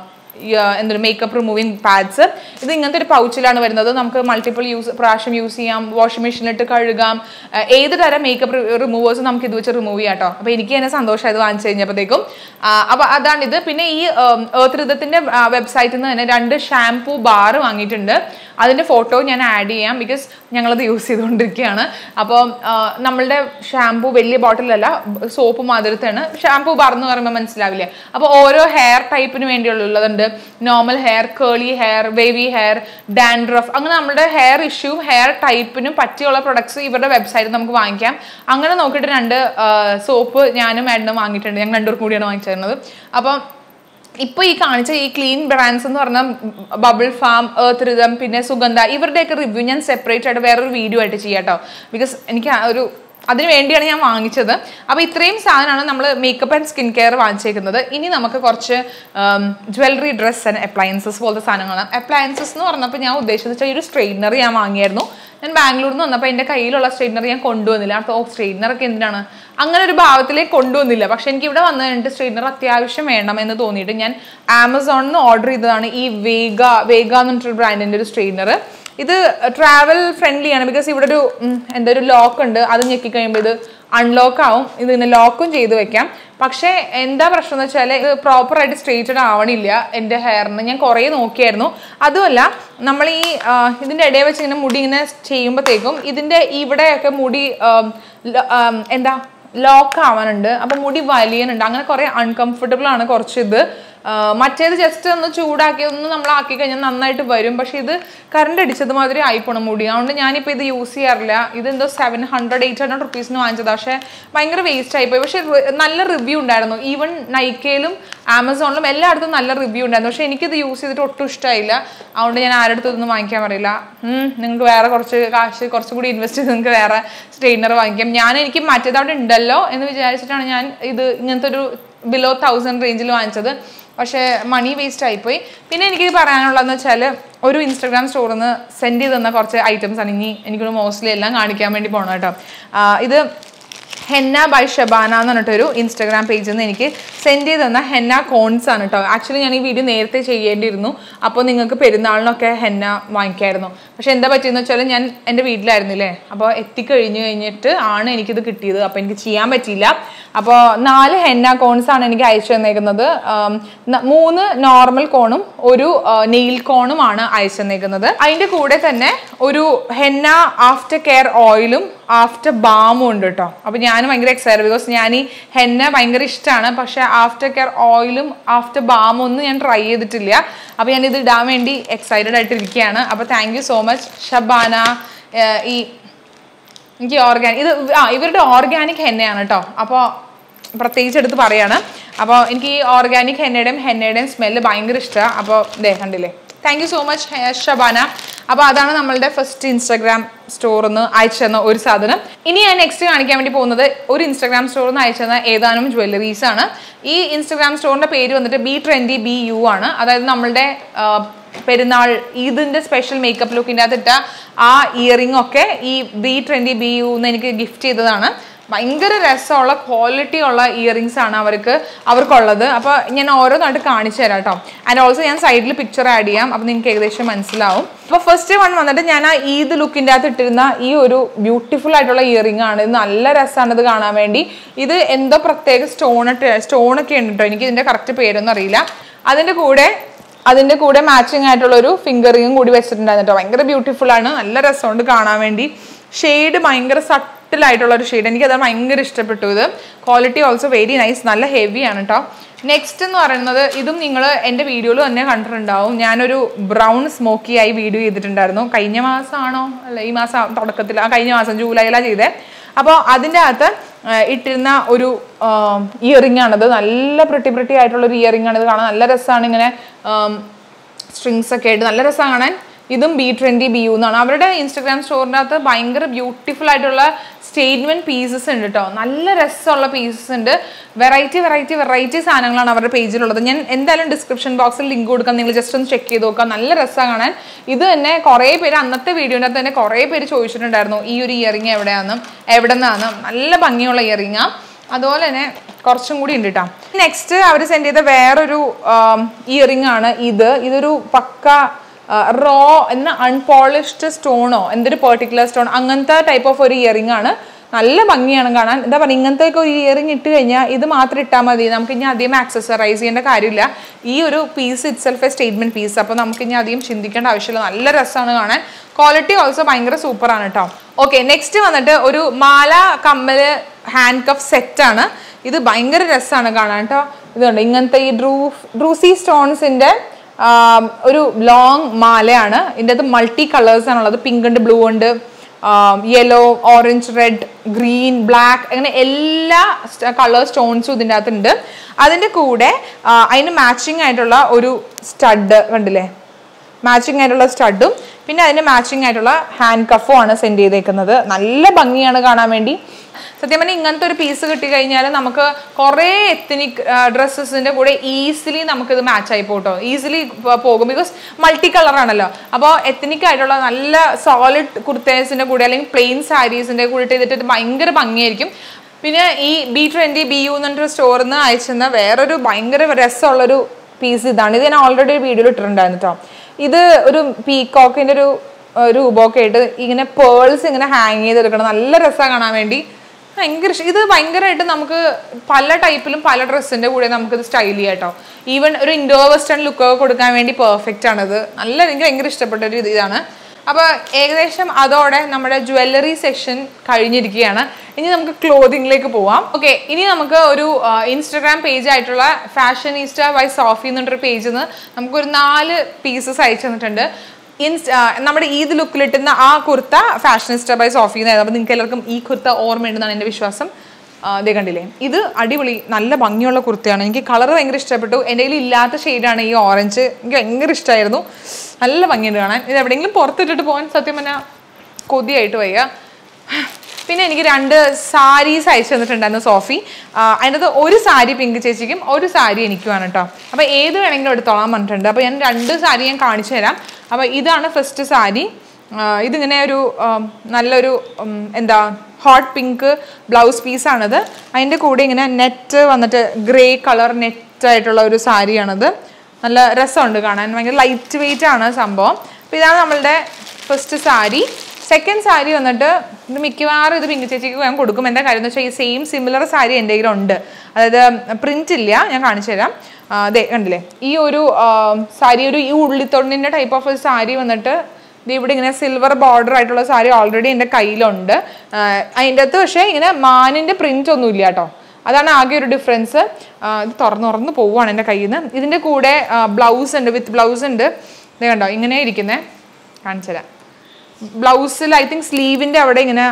എന്തൊരു മേക്കപ്പ് റിമൂവിങ് പാഡ്സ് ഇത് ഇങ്ങനത്തെ ഒരു പൗച്ചിലാണ് വരുന്നത് നമുക്ക് മൾട്ടിപ്പിൾ യൂസ് പ്രാവശ്യം യൂസ് ചെയ്യാം വാഷിംഗ് മെഷീനിലിട്ട് കഴുകാം ആ, ഏത് തരം മേക്കപ്പ് റിമൂവേഴ്സ് നമുക്ക് ഇത് വെച്ച് റിമൂവ് ചെയ്യാം കേട്ടോ അപ്പോൾ എനിക്ക് തന്നെ സന്തോഷമായത് വാങ്ങിച്ചു കഴിഞ്ഞപ്പോഴത്തേക്കും അപ്പോൾ അതാണിത് പിന്നെ ഈ ഏർത്ത് ഋതത്തിൻ്റെ വെബ്സൈറ്റിൽ നിന്ന് തന്നെ രണ്ട് ഷാംപൂ ബാർ വാങ്ങിയിട്ടുണ്ട് അതിൻ്റെ ഫോട്ടോ ഞാൻ ആഡ് ചെയ്യാം ബിക്കോസ് ഞങ്ങളത് യൂസ് ചെയ്തുകൊണ്ടിരിക്കുകയാണ് അപ്പോൾ നമ്മളുടെ ഷാംപൂ വലിയ ബോട്ടിലല്ല സോപ്പ് മാതിരത്താണ് ഷാംപൂ ബാർ എന്ന് പറയുമ്പോൾ മനസ്സിലാവില്ലേ അപ്പോൾ ഓരോ ഹെയർ ടൈപ്പിന് വേണ്ടിയുള്ളതുണ്ട് normal hair curly hair wavy hair dandruff അങ്ങനെ നമ്മുടെ ഹെയർ ഇഷ്യൂ ഹെയർ ടൈപ്പിനും പറ്റിയുള്ള പ്രൊഡക്ട്സ് ഇവരുടെ വെബ്സൈറ്റിൽ നമുക്ക് വാങ്ങിക്കാം അങ്ങനെ നോക്കിയിട്ട് രണ്ട് സോപ്പ് ഞാനും മാഡിനും വാങ്ങിയിട്ടുണ്ട് ഞങ്ങൾ രണ്ടുപേർക്കും കൂടിയാണ് വാങ്ങിച്ചിരുന്നത് അപ്പം ഇപ്പൊ ഈ കാണിച്ച ഈ ക്ലീൻ ബ്രാൻഡ്സ് എന്ന് പറഞ്ഞ ബബിൾ ഫാം ഏർത്ത് റിതം പിന്നെ സുഗന്ധ ഇവരുടെയൊക്കെ റിവ്യൂ ഞാൻ സെപ്പറേറ്റ് ആയിട്ട് വേറൊരു വീഡിയോ ആയിട്ട് ചെയ്യാം കേട്ടോ ബിക്കോസ് എനിക്ക് ആ ഒരു അതിന് വേണ്ടിയാണ് ഞാൻ വാങ്ങിച്ചത് അപ്പോൾ ഇത്രയും സാധനമാണ് നമ്മൾ മേക്കപ്പ് ആൻഡ് സ്കിൻ കെയർ വാങ്ങിച്ചേക്കുന്നത് ഇനി നമുക്ക് കുറച്ച് ജ്വല്ലറി ഡ്രസ് ആൻഡ് അപ്ലയൻസസ് പോലത്തെ സാധനങ്ങളാണ് അപ്ലയൻസസ് എന്ന് പറഞ്ഞപ്പോൾ ഞാൻ ഉദ്ദേശിച്ച ഈ ഒരു സ്ട്രെയിനർ ഞാൻ വാങ്ങിയായിരുന്നു ഞാൻ ബാംഗ്ലൂരിൽ നിന്ന് വന്നപ്പോൾ എൻ്റെ കയ്യിലുള്ള സ്ട്രെയിനർ ഞാൻ കൊണ്ടുവന്നില്ല അപ്പോൾ ഓ സ്ട്രെയിനറൊക്കെ എന്തിനാണ് അങ്ങനെ ഒരു ഭാവത്തിലേക്ക് കൊണ്ടുവന്നില്ല പക്ഷെ എനിക്ക് ഇവിടെ വന്ന് കഴിഞ്ഞിട്ട് സ്ട്രെയിനർ അത്യാവശ്യം വേണം എന്ന് തോന്നിയിട്ട് ഞാൻ ആമസോണിൽ നിന്ന് ഓർഡർ ചെയ്തതാണ് ഈ വേഗ വേഗ എന്ന് പറഞ്ഞിട്ടൊരു ബ്രാൻഡിൻ്റെ ഒരു സ്ട്രെയിനർ ഇത് ട്രാവൽ ഫ്രണ്ട്ലി ആണ് ബിക്കോസ് ഇവിടെ ഒരു ഉം, എന്താ ഒരു ലോക്ക് ഉണ്ട് അത് ഞെക്കി കഴിയുമ്പോൾ ഇത് അൺലോക്ക് ആവും ഇതിന് ലോക്കും ചെയ്ത് വെക്കാം പക്ഷേ എന്താ പ്രശ്നം എന്ന് വെച്ചാൽ ഇത് പ്രോപ്പറായിട്ട് സ്ട്രേറ്റഡ് ആവണില്ല എൻ്റെ ഹെയറിന് ഞാൻ കുറേ നോക്കിയായിരുന്നു അതുമല്ല നമ്മൾ ഈ ആ, ഇതിൻ്റെ ഇടയിൽ വെച്ച് ഇങ്ങനെ മുടി ഇങ്ങനെ ചെയ്യുമ്പോഴത്തേക്കും ഇതിൻ്റെ ഇവിടെയൊക്കെ മുടി ആം, ല- ആം, എന്താ ലോക്ക് ആവാനുണ്ട് അപ്പം മുടി വലിയനുണ്ട് അങ്ങനെ കുറേ അൺകംഫർട്ടബിൾ ആണ് കുറച്ച് ഇത് ആ, മറ്റേത് ജസ്റ്റ് ഒന്ന് ചൂടാക്കി ഒന്ന് നമ്മൾ ആക്കി കഴിഞ്ഞാൽ നന്നായിട്ട് വരും പക്ഷെ ഇത് കറണ്ട് അടിച്ചത് മാതിരി ആയിപ്പോണം മുടി അതുകൊണ്ട് ഞാനിപ്പോൾ ഇത് യൂസ് ചെയ്യാറില്ല ഇത് എന്തോ സെവൻ ഹൺഡ്രഡ് എയ്റ്റ് ഹൺഡ്രഡ് റുപ്പീസിന് വാങ്ങിച്ചത് പക്ഷേ ഭയങ്കര വേസ്റ്റ് ആയിപ്പോയി പക്ഷേ റി- നല്ല റിവ്യൂ ഉണ്ടായിരുന്നു ഈവൻ നൈക്കയിലും ആമസോണിലും എല്ലായിടത്തും നല്ല റിവ്യൂ ഉണ്ടായിരുന്നു പക്ഷേ എനിക്കിത് യൂസ് ചെയ്തിട്ട് ഒട്ടും ഇഷ്ടമായില്ല അതുകൊണ്ട് ഞാൻ ആരുടെ അടുത്തൊന്നും വാങ്ങിക്കാൻ പറയില്ല ഉം, നിങ്ങൾക്ക് വേറെ കുറച്ച് കാശ് കുറച്ചും കൂടി ഇൻവെസ്റ്റ് ചെയ്ത് നിങ്ങൾക്ക് വേറെ സ്ട്രെയിനർ വാങ്ങിക്കാം ഞാൻ എനിക്ക് മറ്റേത് അവിടെ ഉണ്ടല്ലോ എന്ന് വിചാരിച്ചിട്ടാണ് ഞാൻ ഇത് ഇങ്ങനത്തെ ഒരു ബിലോ തൗസൻഡ് റേഞ്ചിൽ വാങ്ങിച്ചത് പക്ഷേ മണി വേസ്റ്റ് ആയിപ്പോയി പിന്നെ എനിക്ക് പറയാനുള്ളതെന്ന് വെച്ചാൽ ഒരു ഇൻസ്റ്റാഗ്രാം സ്റ്റോറിൽ നിന്ന് സെൻഡ് ചെയ്ത് തന്ന കുറച്ച് ഐറ്റംസ് ആണ് ഇനി എനിക്കൊരു മോസ്റ്റ്ലി എല്ലാം കാണിക്കാൻ വേണ്ടി പോകണം കേട്ടോ ആ, ഇത് ഹെന്ന ബൈ ഷബാന എന്ന് പറഞ്ഞിട്ടൊരു ഇൻസ്റ്റാഗ്രാം പേജിൽ നിന്ന് എനിക്ക് സെൻഡ് ചെയ്ത് തന്ന ഹെന്ന കോൺസ് ആണ് കേട്ടോ ആക്ച്വലി ഞാൻ ഈ വീഡിയോ നേരത്തെ ചെയ്യേണ്ടിയിരുന്നു അപ്പോൾ നിങ്ങൾക്ക് പെരുന്നാളിനൊക്കെ ഹെന്ന വാങ്ങിക്കായിരുന്നു പക്ഷെ എന്താ പറ്റിയെന്ന് വെച്ചാൽ ഞാൻ എൻ്റെ വീട്ടിലായിരുന്നില്ലേ അപ്പോൾ എത്തിക്കഴിഞ്ഞ് കഴിഞ്ഞിട്ട് ആണ് എനിക്കിത് കിട്ടിയത് അപ്പോൾ എനിക്ക് ചെയ്യാൻ പറ്റിയില്ല അപ്പോൾ നാല് ഹെന്ന കോൺസ് ആണ് എനിക്ക് അയച്ചു തന്നേക്കുന്നത് ആം, ന- മൂന്ന് നോർമൽ കോണും ഒരു നെയിൽ കോണുമാണ് അയച്ചു തന്നേക്കുന്നത് അതിൻ്റെ കൂടെ തന്നെ ഒരു ഹെന്ന ആഫ്റ്റർ കെയർ ഓയിലും ആഫ്റ്റർ ബാമും ഉണ്ട് കേട്ടോ അപ്പോൾ ഞാൻ ഭയങ്കര എക്സൈറ്റഡ് ബിക്കോസ് ഞാൻ ഈ ഹെന്ന ഭയങ്കര ഇഷ്ടമാണ് പക്ഷേ ആഫ്റ്റർ കെയർ ഓയിലും ആഫ്റ്റർ ബാമും ഒന്നും ഞാൻ ട്രൈ ചെയ്തിട്ടില്ല അപ്പോൾ ഞാൻ ഇത് ഇടാൻ വേണ്ടി എക്സൈറ്റഡ് ആയിട്ട് ഇരിക്കുകയാണ് അപ്പോൾ thank you so much Shabana uh ഈ എനിക്ക് ഓർഗാനിക് ഇത് ആ ഇവരുടെ ഓർഗാനിക് ഹെന്നയാണ് കേട്ടോ അപ്പോൾ പ്രത്യേകിച്ച് എടുത്ത് പറയാണ് അപ്പോൾ എനിക്ക് ഈ ഓർഗാനിക് ഹെന്നയുടെയും ഹെന്നയുടെയും സ്മെല്ല് ഭയങ്കര ഇഷ്ടമാണ് അപ്പോൾ ദേ കണ്ടില്ലേ thank you so much Shabana അപ്പോൾ അതാണ് നമ്മളുടെ ഫസ്റ്റ് ഇൻസ്റ്റാഗ്രാം സ്റ്റോറിൽ നിന്ന് അയച്ചു തന്ന ഒരു സാധനം ഇനി ഞാൻ നെക്സ്റ്റ് കാണിക്കാൻ വേണ്ടി പോകുന്നത് ഒരു ഇൻസ്റ്റാഗ്രാം സ്റ്റോറിൽ നിന്ന് അയച്ചു തന്ന ഏതാനും ജ്വല്ലറീസ് ആണ് ഈ ഇൻസ്റ്റാഗ്രാം സ്റ്റോറിന്റെ പേര് വന്നിട്ട് ബി ട്വന്റി ബി യു ആണ് അതായത് നമ്മളുടെ ആ, പെരുന്നാൾ ഈദിന്റെ സ്പെഷ്യൽ മേക്കപ്പ് ലുക്കിൻ്റെ അകത്തിട്ട ആ ഇയറിംഗ് ഒക്കെ ഈ ബി ട്വന്റി ബി യു എന്ന് എനിക്ക് ഗിഫ്റ്റ് ചെയ്തതാണ് ഭയങ്കര രസമുള്ള ക്വാളിറ്റി ഉള്ള ഇയറിങ്സ് ആണ് അവർക്ക് അവർക്കുള്ളത് അപ്പോൾ ഞാൻ ഓരോന്നായിട്ട് കാണിച്ചു തരാം കേട്ടോ ആൻഡ് ഓൾസോ ഞാൻ സൈഡിൽ പിക്ചർ ആഡ് ചെയ്യാം അപ്പോൾ നിങ്ങൾക്ക് ഏകദേശം മനസ്സിലാവും അപ്പോൾ ഫസ്റ്റ് വൺ വന്നിട്ട് ഞാൻ ആ ഈദ് ലുക്കിൻ്റെ അകത്ത് ഇട്ടിരുന്ന ഈ ഒരു ബ്യൂട്ടിഫുൾ ആയിട്ടുള്ള ഇയറിംഗ് ആണ് ഇത് നല്ല രസമാണ് ഇത് കാണാൻ വേണ്ടി ഇത് എന്തോ പ്രത്യേക സ്റ്റോൺ സ്റ്റോണൊക്കെ ഉണ്ട് കേട്ടോ എനിക്ക് ഇതിൻ്റെ കറക്റ്റ് പേരൊന്നും അറിയില്ല അതിൻ്റെ കൂടെ അതിന്റെ കൂടെ മാച്ചിങ് ആയിട്ടുള്ള ഒരു ഫിംഗറിങ്ങും കൂടി വെച്ചിട്ടുണ്ടായിരുന്നു കേട്ടോ ഭയങ്കര ബ്യൂട്ടിഫുൾ ആണ് നല്ല രസമുണ്ട് കാണാൻ വേണ്ടി ഷെയ്ഡ് ഭയങ്കര സട്ടിലായിട്ടുള്ള ഒരു ഷെയ്ഡ് എനിക്ക് അത് ഭയങ്കര ഇഷ്ടപ്പെട്ടു ഇത് ക്വാളിറ്റി ഓൾസോ വെരി നൈസ് നല്ല ഹെവി ആണ് കേട്ടോ നെക്സ്റ്റ് എന്ന് പറയുന്നത് ഇതും നിങ്ങൾ എൻ്റെ വീഡിയോയിൽ തന്നെ കണ്ടിട്ടുണ്ടാവും ഞാനൊരു ബ്രൗൺ സ്മോക്കി ആയി വീഡിയോ ചെയ്തിട്ടുണ്ടായിരുന്നു കഴിഞ്ഞ മാസമാണോ അല്ല ഈ മാസം തുടക്കത്തിൽ ആ കഴിഞ്ഞ മാസം ജൂലൈയിലാണ് ചെയ്തേ അപ്പോൾ അതിൻ്റെ അകത്ത് ആ, ഇട്ടിരുന്ന ഒരു ഇയറിംഗ് ആണത് നല്ല പ്രിട്ടി പ്രിട്ടി ആയിട്ടുള്ള ഒരു ഇയറിംഗ് ആണ് ഇത് കാണാൻ നല്ല രസമാണ് ഇങ്ങനെ സ്ട്രിങ്സ് ഒക്കെ ആയിട്ട് നല്ല രസമാണ് കാണാൻ ഇതും ബി ട്വൻറ്റി ബി യു എന്നാണ് അവരുടെ ഇൻസ്റ്റഗ്രാം സ്റ്റോറിൻ്റെ അകത്ത് ഭയങ്കര ബ്യൂട്ടിഫുൾ ആയിട്ടുള്ള സ്റ്റേറ്റ്മെന്റ് പീസസ് ഉണ്ട് കേട്ടോ നല്ല രസമുള്ള പീസസ് ഉണ്ട് വെറൈറ്റി വെറൈറ്റി വെറൈറ്റി സാധനങ്ങളാണ് അവരുടെ പേജിലുള്ളത് ഞാൻ എന്തായാലും ഡിസ്ക്രിപ്ഷൻ ബോക്സിൽ ലിങ്ക് കൊടുക്കാം നിങ്ങൾ ജസ്റ്റ് ഒന്ന് ചെക്ക് ചെയ്ത് നോക്കാം നല്ല രസമാണ് കാണാൻ ഇത് തന്നെ കുറേ പേര് അന്നത്തെ വീഡിയോൻ്റെ അകത്ത് തന്നെ കുറേ പേര് ചോദിച്ചിട്ടുണ്ടായിരുന്നു ഈ ഒരു ഇയറിങ് എവിടെയാണെന്നും എവിടെ നിന്നാണ് നല്ല ഭംഗിയുള്ള ഇയറിങ്ങാ അതുപോലെ തന്നെ കുറച്ചും കൂടി ഉണ്ട് കേട്ടോ നെക്സ്റ്റ് അവർ സെൻഡ് ചെയ്ത വേറൊരു ഇയറിംഗ് ആണ് ഇത് ഇതൊരു പക്ക റോ എന്ന അൺപോളിഷ്ഡ് സ്റ്റോണോ എന്തൊരു പെർട്ടിക്കുലർ സ്റ്റോൺ അങ്ങനത്തെ ടൈപ്പ് ഓഫ് ഒരു ഇയറിംഗ് ആണ് നല്ല ഭംഗിയാണ് കാണാൻ എന്താ പറയുക ഇങ്ങനത്തെ ഒക്കെ ഒരു ഇയറിംഗ് ഇട്ട് കഴിഞ്ഞാൽ ഇത് മാത്രം ഇട്ടാൽ മതി നമുക്ക് ഇനി അധികം ആക്സസറൈസ് ചെയ്യേണ്ട കാര്യമില്ല ഈ ഒരു piece itself a statement piece അപ്പോൾ നമുക്ക് ഇനി അധികം ചിന്തിക്കേണ്ട ആവശ്യമില്ല നല്ല രസമാണ് കാണാൻ ക്വാളിറ്റി ഓൾസോ ഭയങ്കര സൂപ്പറാണ് കേട്ടോ ഓക്കെ നെക്സ്റ്റ് വന്നിട്ട് ഒരു മാല കമ്മല് ഹാൻഡ് കഫ് സെറ്റ് ആണ് ഇത് ഭയങ്കര രസമാണ് കാണാൻ കേട്ടോ ഇതുണ്ട് ഇങ്ങനത്തെ ഈ ഡ്രൂ ഡ്രൂസി സ്റ്റോൺസിന്റെ ഒരു ലോങ് മാലയാണ് ഇതിൻ്റെ അത് മൾട്ടി കളേഴ്സ് ആണുള്ളത് പിങ്ക് ഉണ്ട് ബ്ലൂ ഉണ്ട് yellow orange red green black അങ്ങനെ എല്ലാ കളർ സ്റ്റോൺസും ഇതിൻ്റെ അകത്തുണ്ട് അതിൻ്റെ കൂടെ ആ, അതിന് മാച്ചിങ് ആയിട്ടുള്ള ഒരു സ്റ്റഡ് കണ്ടില്ലേ മാച്ചിങ് ആയിട്ടുള്ള സ്റ്റഡും പിന്നെ അതിന് മാച്ചിങ് ആയിട്ടുള്ള ഹാൻഡ് കഫും ആണ് സെൻഡ് ചെയ്തേക്കുന്നത് നല്ല ഭംഗിയാണ് കാണാൻ വേണ്ടി സത്യം പറഞ്ഞാൽ ഇങ്ങനത്തെ ഒരു പീസ് കിട്ടി കഴിഞ്ഞാൽ നമുക്ക് കുറേ എത്തനിക് ഡ്രസ്സസിന്റെ കൂടെ ഈസിലി നമുക്കിത് മാച്ച് ആയി പോട്ടോ ഈസിലി പോകും ബിക്കോസ് മൾട്ടി കളർ ആണല്ലോ അപ്പോൾ എത്തനിക് ആയിട്ടുള്ള നല്ല സോളിഡ് കുർത്തേസിന്റെ കൂടെ അല്ലെങ്കിൽ പ്ലെയിൻ സാരീസിന്റെ കൂടെ ചെയ്തിട്ട് ഇത് ഭയങ്കര ഭംഗിയായിരിക്കും പിന്നെ ഈ ബി ട്വന്റി ബി യു എന്നൊരു സ്റ്റോറിൽ നിന്ന് അയച്ചെന്ന വേറൊരു ഭയങ്കര രസമുള്ളൊരു പീസ് ഇതാണ് ഇത് ഞാൻ ഓൾറെഡി ഒരു വീഡിയോയിൽ ഇട്ടിട്ടുണ്ടായിരുന്നു കേട്ടോ ഇത് ഒരു പീകോക്കിന്റെ ഒരു ഏർ രൂപമൊക്കെ ആയിട്ട് ഇങ്ങനെ പേൾസ് ഇങ്ങനെ ഹാങ് ചെയ്തെടുക്കണം നല്ല രസമാണ് കാണാൻ വേണ്ടി ഭയങ്കര ഇഷ്ടം. ഇത് ഭയങ്കരമായിട്ട് നമുക്ക് പല ടൈപ്പിലും പല ഡ്രസ്സിന്റെ കൂടെ നമുക്ക് ഇത് സ്റ്റൈൽ ചെയ്യാം കേട്ടോ ഈവൻ ഒരു ഇൻഡോ വെസ്റ്റേൺ ലുക്ക് ഒക്കെ കൊടുക്കാൻ വേണ്ടി പെർഫെക്റ്റ് ആണിത് നല്ല എനിക്ക് ഭയങ്കര ഇഷ്ടപ്പെട്ട ഒരു ഇതാണ് അപ്പോൾ ഏകദേശം അതോടെ നമ്മുടെ ജ്വല്ലറി സെക്ഷൻ കഴിഞ്ഞിരിക്കുകയാണ് ഇനി നമുക്ക് ക്ലോതിങ്ങിലേക്ക് പോവാം ഓക്കെ ഇനി നമുക്ക് ഒരു ഇൻസ്റ്റഗ്രാം പേജ് ആയിട്ടുള്ള ഫാഷനീസ്റ്റ ബൈ സോഫി എന്നൊരു പേജിൽ നിന്ന് നമുക്കൊരു നാല് പീസസ് അയച്ചു തന്നിട്ടുണ്ട് ഇൻസ്റ്റ ആ, നമ്മുടെ ഈദ് ലുക്കിലിട്ടുന്ന ആ കുർത്ത ഫാഷനിസ്റ്റ ബൈ സോഫി എന്നായിരുന്നു അപ്പോൾ നിങ്ങൾക്ക് എല്ലാവർക്കും ഈ കുർത്ത ഓർമ്മയുണ്ടെന്നാണ് എൻ്റെ വിശ്വാസം ആ, ദേ കണ്ടില്ലേ ഇത് അടിപൊളി നല്ല ഭംഗിയുള്ള കുർത്തയാണ് എനിക്ക് കളർ ഭയങ്കര ഇഷ്ടപ്പെട്ടു എൻ്റെ കയ്യിൽ ഇല്ലാത്ത ഷെയ്ഡാണ് ഈ ഓറഞ്ച് എനിക്ക് ഭയങ്കര ഇഷ്ടമായിരുന്നു നല്ല ഭംഗിയുണ്ട് കാണാൻ ഇത് എവിടെയെങ്കിലും പുറത്തിട്ടിട്ട് പോകാൻ സത്യം പറഞ്ഞാൽ കൊതിയായിട്ട് വയ്യ പിന്നെ എനിക്ക് രണ്ട് സാരീസ് അയച്ചു തന്നിട്ടുണ്ടായിരുന്നു സോഫി ആ, അതിനകത്ത് ഒരു സാരി പിങ്ക് ചേച്ചിക്കും ഒരു സാരി എനിക്കുമാണ് കേട്ടോ അപ്പോൾ ഏത് വേണമെങ്കിലും എടുത്തോളാൻ പറഞ്ഞിട്ടുണ്ട് അപ്പോൾ ഞാൻ രണ്ട് സാരി ഞാൻ കാണിച്ചു തരാം അപ്പോൾ ഇതാണ് ഫസ്റ്റ് സാരി ആ, ഇതിങ്ങനെ ഒരു ഉം, നല്ലൊരു ഉം, എന്താ ഹോട്ട് പിങ്ക് ബ്ലൗസ് പീസാണിത് അതിൻ്റെ കൂടെ ഇങ്ങനെ നെറ്റ് വന്നിട്ട് ഗ്രേ കളർ നെറ്റ് ആയിട്ടുള്ള ഒരു സാരിയാണിത് നല്ല രസമുണ്ട് കാണാൻ ഭയങ്കര ലൈറ്റ് വെയിറ്റ് ആണ് സംഭവം അപ്പോൾ ഇതാണ് നമ്മളുടെ ഫസ്റ്റ് സാരി സെക്കൻഡ് സാരി വന്നിട്ട് ഇത് മിക്കവാറും ഇത് പിങ്ക് ചേച്ചിക്ക് ഞാൻ കൊടുക്കും എന്താ കാര്യം എന്ന് വെച്ചാൽ ഈ സെയിം സിമിലർ സാരി എൻ്റെ കയ്യിലുണ്ട് അതായത് പ്രിന്റ് ഇല്ല ഞാൻ കാണിച്ചു തരാം ആ, ദേ കണ്ടില്ലേ ഈ ഒരു ആ, സാരി ഒരു ഈ ഉള്ളിത്തൊണ്ടിൻ്റെ ടൈപ്പ് ഓഫ് ഒരു സാരി വന്നിട്ട് ഇത് ഇവിടെ ഇങ്ങനെ സിൽവർ ബോർഡർ ആയിട്ടുള്ള സാരി ഓൾറെഡി എൻ്റെ കയ്യിലുണ്ട് ആ, അതിൻ്റെ അകത്ത് പക്ഷേ ഇങ്ങനെ മാനിൻ്റെ പ്രിന്റ് ഒന്നും ഇല്ല കേട്ടോ അതാണ് ആകെ ഒരു ഡിഫറൻസ് ഇത് തുറന്ന് തുറന്ന് പോവുകയാണ് എൻ്റെ കയ്യിൽ നിന്ന് ഇതിൻ്റെ കൂടെ ബ്ലൗസ് ഉണ്ട് വിത്ത് ബ്ലൗസ് ഉണ്ട് ഇത് കണ്ടോ ഇങ്ങനെ ഇരിക്കുന്നേ കാണിച്ചു തരാം ബ്ലൗസിൽ ഐ തിങ്ക് സ്ലീവിൻ്റെ അവിടെ ഇങ്ങനെ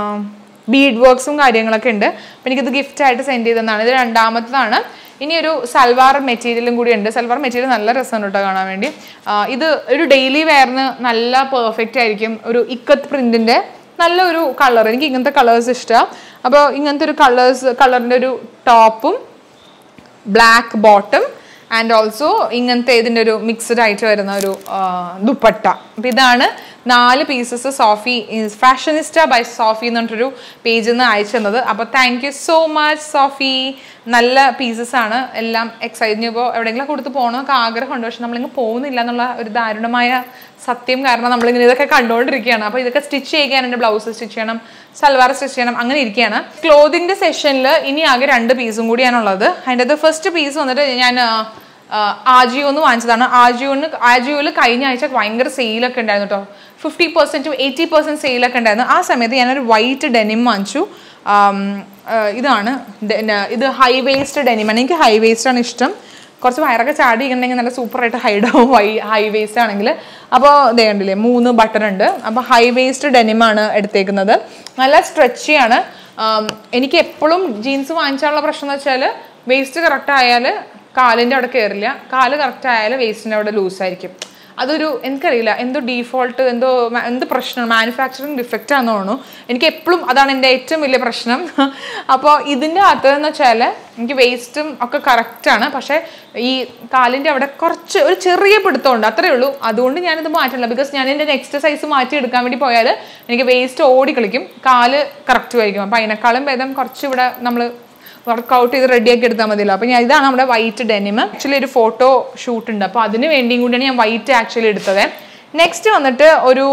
ബീഡ് വർക്ക്സും കാര്യങ്ങളൊക്കെ ഉണ്ട് അപ്പം എനിക്കിത് ഗിഫ്റ്റ് ആയിട്ട് സെൻഡ് ചെയ്തതാണ് ഇത് രണ്ടാമത്തതാണ് ഇനി ഒരു സൽവാർ മെറ്റീരിയലും കൂടി ഉണ്ട് സൽവാർ മെറ്റീരിയൽ നല്ല രസമാണ് കേട്ടോ കാണാൻ വേണ്ടി ആ, ഇത് ഒരു ഡെയിലി വെയറിന് നല്ല പെർഫെക്റ്റ് ആയിരിക്കും ഒരു ഇക്കത്ത് പ്രിന്റിന്റെ നല്ലൊരു കളർ എനിക്ക് ഇങ്ങനത്തെ കളേഴ്സ് ഇഷ്ടമാണ് അപ്പോൾ ഇങ്ങനത്തെ ഒരു കളേഴ്സ് കളറിൻ്റെ ഒരു ടോപ്പും ബ്ലാക്ക് ബോട്ടം ആൻഡ് ഓൾസോ ഇങ്ങനത്തെ ഇതിൻ്റെ ഒരു മിക്സ്ഡ് ആയിട്ട് വരുന്ന ഒരു ആ, ദുപ്പട്ട അപ്പം ഇതാണ് നാല് pieces Sophie fashionista by Sophie എന്ന് പറഞ്ഞിട്ടൊരു പേജിൽ നിന്ന് അയച്ചു തന്നത് അപ്പോൾ thank you so much Sophie നല്ല പീസസ് ആണ് എല്ലാം എക്സൈറ്റ് ഇപ്പോൾ എവിടെയെങ്കിലും കൊടുത്ത് പോകണമെന്നൊക്കെ ആഗ്രഹമുണ്ട് പക്ഷെ നമ്മളിങ്ങ് പോകുന്നില്ല എന്നുള്ള ഒരു ദാരുണമായ സത്യം കാരണം നമ്മളിങ്ങനെ ഇതൊക്കെ കണ്ടുകൊണ്ടിരിക്കുകയാണ് അപ്പോൾ ഇതൊക്കെ സ്റ്റിച്ച് ചെയ്യാൻ എൻ്റെ ബ്ലൗസ് സ്റ്റിച്ച് ചെയ്യണം സൽവാർ സ്റ്റിച്ച് ചെയ്യണം അങ്ങനെ ഇരിക്കുകയാണ് ക്ലോതിൻ്റെ സെഷനിൽ ഇനി ആകെ രണ്ട് പീസും കൂടിയാണുള്ളത് അതിൻ്റെ അത് ഫസ്റ്റ് പീസ് വന്നിട്ട് ഞാൻ ആജിയോന്ന് വാങ്ങിച്ചതാണ് ആജിയോന്ന് ആജിയോയിൽ കഴിഞ്ഞ ആഴ്ച ഭയങ്കര സെയിലൊക്കെ ഉണ്ടായിരുന്നു കേട്ടോ fifty percent to eighty percent സെയിലൊക്കെ ഉണ്ടായിരുന്നു ആ സമയത്ത് ഞാനൊരു വൈറ്റ് ഡെനിം വാങ്ങിച്ചു ആം, ആ, ഇതാണ് ഡെ- ന- ഇത് ഹൈ വേസ്റ്റ് ഡെനിമാണ് എനിക്ക് ഹൈ വേസ്റ്റ് ആണ് ഇഷ്ടം കുറച്ച് വയറൊക്കെ ചാടി ഉണ്ടെങ്കിൽ നല്ല സൂപ്പറായിട്ട് ഹൈഡ് ആവും ഹൈ ഹൈ വേസ്റ്റ് ആണെങ്കിൽ അപ്പോൾ ഇതേ കണ്ടില്ലേ മൂന്ന് ബട്ടൺ ഉണ്ട് അപ്പോൾ ഹൈ വേസ്റ്റ് ഡെനിമാണ് എടുത്തേക്കുന്നത് നല്ല സ്ട്രെച്ചി ആണ് ആം, എനിക്ക് എപ്പോഴും ജീൻസ് വാങ്ങിച്ചാലുള്ള പ്രശ്നം എന്ന് വെച്ചാൽ വേസ്റ്റ് കറക്റ്റ് ആയാൽ കാലിൻ്റെ അവിടെ കയറില്ല കാല് കറക്റ്റ് ആയാൽ വേസ്റ്റിൻ്റെ അവിടെ ലൂസായിരിക്കും അതൊരു എനിക്കറിയില്ല എന്തോ ഡീഫോൾട്ട് എന്തോ മ- എന്ത് പ്രശ്നം മാനുഫാക്ചറിങ് ഡിഫക്റ്റ് ആണെന്ന് തോന്നുന്നു എനിക്ക് എപ്പോഴും അതാണ് എൻ്റെ ഏറ്റവും വലിയ പ്രശ്നം അപ്പോൾ ഇതിൻ്റെ അകത്ത് എന്ന് വെച്ചാൽ എനിക്ക് വേസ്റ്റും ഒക്കെ കറക്റ്റാണ് പക്ഷേ ഈ കാലിൻ്റെ അവിടെ കുറച്ച് ഒരു ചെറിയ പിടുത്തമുണ്ട് അത്രയേ ഉള്ളൂ അതുകൊണ്ട് ഞാനിത് മാറ്റില്ല ബിക്കോസ് ഞാൻ എൻ്റെ നെക്സ്റ്റ് സൈസ് മാറ്റി എടുക്കാൻ വേണ്ടി പോയാൽ എനിക്ക് വേസ്റ്റ് ഓടി കളിക്കും കാല് കറക്റ്റ് ആയിരിക്കും അപ്പോൾ അതിനേക്കാളും ഭേദം കുറച്ച് ഇവിടെ നമ്മൾ വർക്കൗട്ട് ചെയ്ത് റെഡിയാക്കി എടുത്താൽ മതിയല്ലോ അപ്പോൾ ഞാൻ ഇതാണ് നമ്മുടെ വൈറ്റ് ഡെനിം ആക്ച്വലി ഒരു ഫോട്ടോ ഷൂട്ട് ഉണ്ട് അപ്പോൾ അതിന് വേണ്ടിയും കൂടിയാണ് ഞാൻ വൈറ്റ് ആക്ച്വലി എടുത്തത് നെക്സ്റ്റ് വന്നിട്ട് ഒരു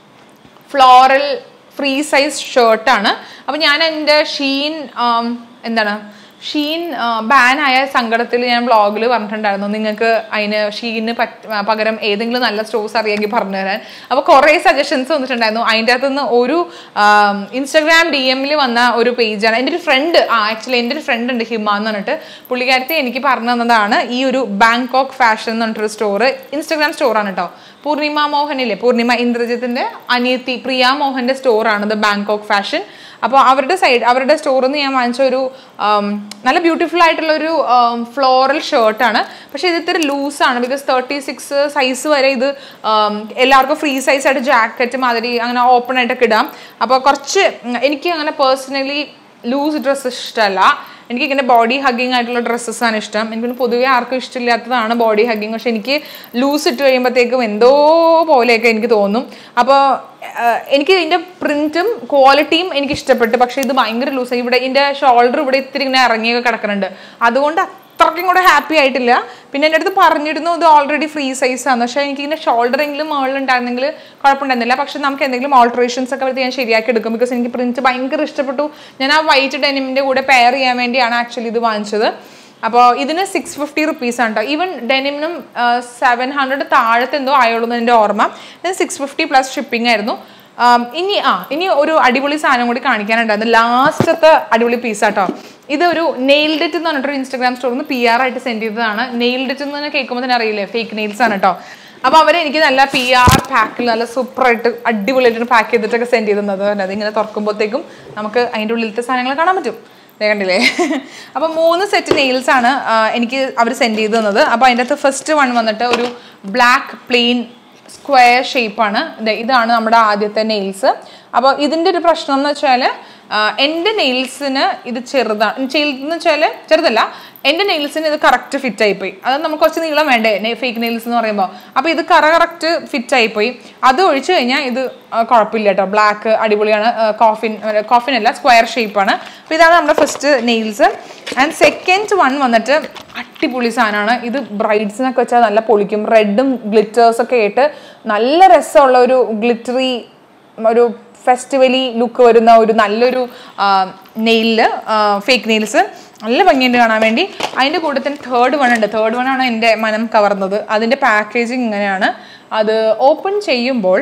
ഫ്ലോറൽ ഫ്രീ സൈസ് ഷർട്ടാണ് അപ്പോൾ ഞാൻ എൻ്റെ ഷീൻ ആം, എന്താണ് ഷീൻ ബാൻ ആയ സങ്കടത്തിൽ ഞാൻ വ്ളോഗിൽ പറഞ്ഞിട്ടുണ്ടായിരുന്നു നിങ്ങൾക്ക് അതിന് ഷീന് പറ്റ പകരം ഏതെങ്കിലും നല്ല സ്റ്റോഴ്സ് അറിയാമെങ്കിൽ പറഞ്ഞു തരാൻ അപ്പോൾ കുറേ സജഷൻസ് വന്നിട്ടുണ്ടായിരുന്നു അതിൻ്റെ അകത്തുനിന്ന് ഒരു ഇൻസ്റ്റാഗ്രാം ഡി എമ്മിൽ വന്ന ഒരു പേജാണ് എൻ്റെ ഒരു ഫ്രണ്ട് ആ ആക്ച്വലി എൻ്റെ ഒരു ഫ്രണ്ട് ഉണ്ട് ഹിമ എന്ന് പറഞ്ഞിട്ട് പുള്ളിക്കാരത്തെ എനിക്ക് പറഞ്ഞു തന്നതാണ് ഈ ഒരു ബാങ്കോക്ക് ഫാഷൻ എന്ന് പറഞ്ഞിട്ടൊരു സ്റ്റോറ് ഇൻസ്റ്റാഗ്രാം സ്റ്റോറാണ് കേട്ടോ പൂർണിമ മോഹൻ ഇല്ലേ പൂർണിമ ഇന്ദ്രജിത്തിന്റെ അനിയത്തി പ്രിയ മോഹന്റെ സ്റ്റോറാണ് ഇത് ബാങ്കോക്ക് ഫാഷൻ അപ്പോൾ അവരുടെ സൈഡ് അവരുടെ സ്റ്റോറിൽ നിന്ന് ഞാൻ വാങ്ങിച്ച ഒരു ആം, നല്ല ബ്യൂട്ടിഫുൾ ആയിട്ടുള്ള ഒരു ഫ്ലോറൽ ഷർട്ടാണ് പക്ഷേ ഇത് ഇത്തിരി ലൂസാണ് ബിക്കോസ് തേർട്ടി സിക്സ് സൈസ് വരെ ഇത് ആം, എല്ലാവർക്കും ഫ്രീ സൈസ് ആയിട്ട് ജാക്കറ്റ് മാതിരി അങ്ങനെ ഓപ്പൺ ആയിട്ടൊക്കെ ഇടാം അപ്പോൾ കുറച്ച് ഉം, എനിക്ക് അങ്ങനെ പേഴ്സണലി ലൂസ് ഡ്രസ്സ് ഇഷ്ടമല്ല എനിക്ക് ഇങ്ങനെ ബോഡി ഹഗ്ഗിങ് ആയിട്ടുള്ള ഡ്രസ്സസ് ആണ് ഇഷ്ടം എനിക്ക് പൊതുവേ ആർക്കും ഇഷ്ടമില്ലാത്തതാണ് ബോഡി ഹഗ്ഗിങ് പക്ഷെ എനിക്ക് ലൂസ് ഇട്ട് കഴിയുമ്പോഴത്തേക്കും എന്തോ പോലെയൊക്കെ എനിക്ക് തോന്നും അപ്പോൾ എനിക്ക് ഇതിൻ്റെ പ്രിന്റും ക്വാളിറ്റിയും എനിക്ക് ഇഷ്ടപ്പെട്ടു പക്ഷേ ഇത് ഭയങ്കര ലൂസ് ഇവിടെ ഇതിൻ്റെ ഷോൾഡർ ഇവിടെ ഇത്തിരി ഇങ്ങനെ ഇറങ്ങിയൊക്കെ കിടക്കുന്നുണ്ട് അതുകൊണ്ട് അത്രയ്ക്കും കൂടെ ഹാപ്പി ആയിട്ടില്ല പിന്നെ എൻ്റെ അടുത്ത് പറഞ്ഞിരുന്നു ഇത് ഓൾറെഡി ഫ്രീ സൈസ് ആണ് പക്ഷേ എനിക്ക് ഇതിൻ്റെ ഷോൾഡർ എങ്കിലും മുകളിലുണ്ടായിരുന്നെങ്കിൽ കുഴപ്പമുണ്ടായിരുന്നില്ല പക്ഷെ നമുക്ക് എന്തെങ്കിലും ഓൾട്രേഷൻസ് ഒക്കെ വരുത്തി ഞാൻ ശരിയാക്കി എടുക്കും ബിക്കോസ് എനിക്ക് പ്രിന്റ് ഭയങ്കര ഇഷ്ടപ്പെട്ടു ഞാൻ ആ വൈറ്റ് ഡെനിമിൻ്റെ കൂടെ പെയർ ചെയ്യാൻ വേണ്ടിയാണ് ആക്ച്വലി ഇത് വാങ്ങിച്ചത് അപ്പോൾ ഇതിന് സിക്സ് ഫിഫ്റ്റി റുപ്പീസ് ആണ് കേട്ടോ ഈവൻ ഡെനിമിനും സെവൻ ഹൺഡ്രഡ് താഴത്തെ എന്തോ ആയുള്ളൂ എന്ന് എൻ്റെ ഓർമ്മ ഇതിന് സിക്സ് ഫിഫ്റ്റി പ്ലസ് ഷിപ്പിംഗ് ആയിരുന്നു ആം, ഇനി ആ ഇനി ഒരു അടിപൊളി സാധനം കൂടി കാണിക്കാനുണ്ടായിരുന്നു ലാസ്റ്റത്തെ അടിപൊളി പീസ് ആട്ടോ ഇത് ഒരു നെയിൽഡ് ഇറ്റ് എന്ന് പറഞ്ഞിട്ടൊരു ഇൻസ്റ്റാഗ്രാം സ്റ്റോറിൽ നിന്ന് പി ആർ ആയിട്ട് സെൻഡ് ചെയ്തതാണ് നെയിൽഡ് ഇറ്റ് എന്ന് തന്നെ കേൾക്കുമ്പോൾ തന്നെ അറിയില്ലേ ഫേക്ക് നെയിൽസ് ആണ് കേട്ടോ അപ്പോൾ അവർ എനിക്ക് നല്ല പി ആർ പാക്കിൽ നല്ല സൂപ്പറായിട്ട് അടിപൊളിയായിട്ട് പാക്ക് ചെയ്തിട്ടൊക്കെ സെൻഡ് ചെയ്ത് തന്നത് അത് ഇങ്ങനെ തുറക്കുമ്പോഴത്തേക്കും നമുക്ക് അതിൻ്റെ ഉള്ളിലത്തെ സാധനങ്ങൾ കാണാൻ പറ്റും ദേ കണ്ടില്ലേ അപ്പോൾ മൂന്ന് സെറ്റ് നെയിൽസ് ആണ് ആ, എനിക്ക് അവർ സെൻഡ് ചെയ്ത് തന്നത് അപ്പോൾ അതിൻ്റെ അകത്ത് ഫസ്റ്റ് വൺ വന്നിട്ട് ഒരു ബ്ലാക്ക് പ്ലെയിൻ സ്ക്വയർ ഷേപ്പാണ് ഇതാണ് നമ്മുടെ ആദ്യത്തെ നെയിൽസ് അപ്പോൾ ഇതിൻ്റെ ഒരു പ്രശ്നം എന്ന് വെച്ചാൽ എൻ്റെ നെയിൽസിന് ഇത് ചെറുതാണ് ചെറുതെന്ന് വെച്ചാൽ ചെറുതല്ല എൻ്റെ നെയിൽസിന് ഇത് കറക്റ്റ് ഫിറ്റ് ആയിപ്പോയി അത് നമുക്ക് കുറച്ച് നീളം വേണ്ടേ ഫേക്ക് നെയിൽസ് എന്ന് പറയുമ്പോൾ അപ്പോൾ ഇത് കറ കറക്റ്റ് ഫിറ്റ് ആയിപ്പോയി അത് ഒഴിച്ചു കഴിഞ്ഞാൽ ഇത് ആ, കുഴപ്പമില്ല കേട്ടോ ബ്ലാക്ക് അടിപൊളിയാണ് കോഫിൻ കോഫിൻ അല്ല സ്ക്വയർ ഷേപ്പാണ് അപ്പോൾ ഇതാണ് നമ്മുടെ first nails and second one വന്നിട്ട് അടിപൊളി സാധനമാണ് ഇത് ബ്രൈഡ്സിനൊക്കെ വെച്ചാൽ നല്ല പൊളിക്കും റെഡും ഗ്ലിറ്റേഴ്സൊക്കെ ആയിട്ട് നല്ല രസമുള്ള ഒരു ഗ്ലിറ്ററി ഒരു ഫെസ്റ്റിവലി ലുക്ക് വരുന്ന ഒരു നല്ലൊരു നെയിലിൽ ഫേക്ക് നെയിൽസ് നല്ല ഭംഗിയുണ്ട് കാണാൻ വേണ്ടി അതിൻ്റെ കൂടെ തന്നെ തേർഡ് വൺ ഉണ്ട് തേർഡ് വൺ ആണ് എൻ്റെ മനം കവർന്നത് അതിൻ്റെ പാക്കേജിങ് ഇങ്ങനെയാണ് അത് ഓപ്പൺ ചെയ്യുമ്പോൾ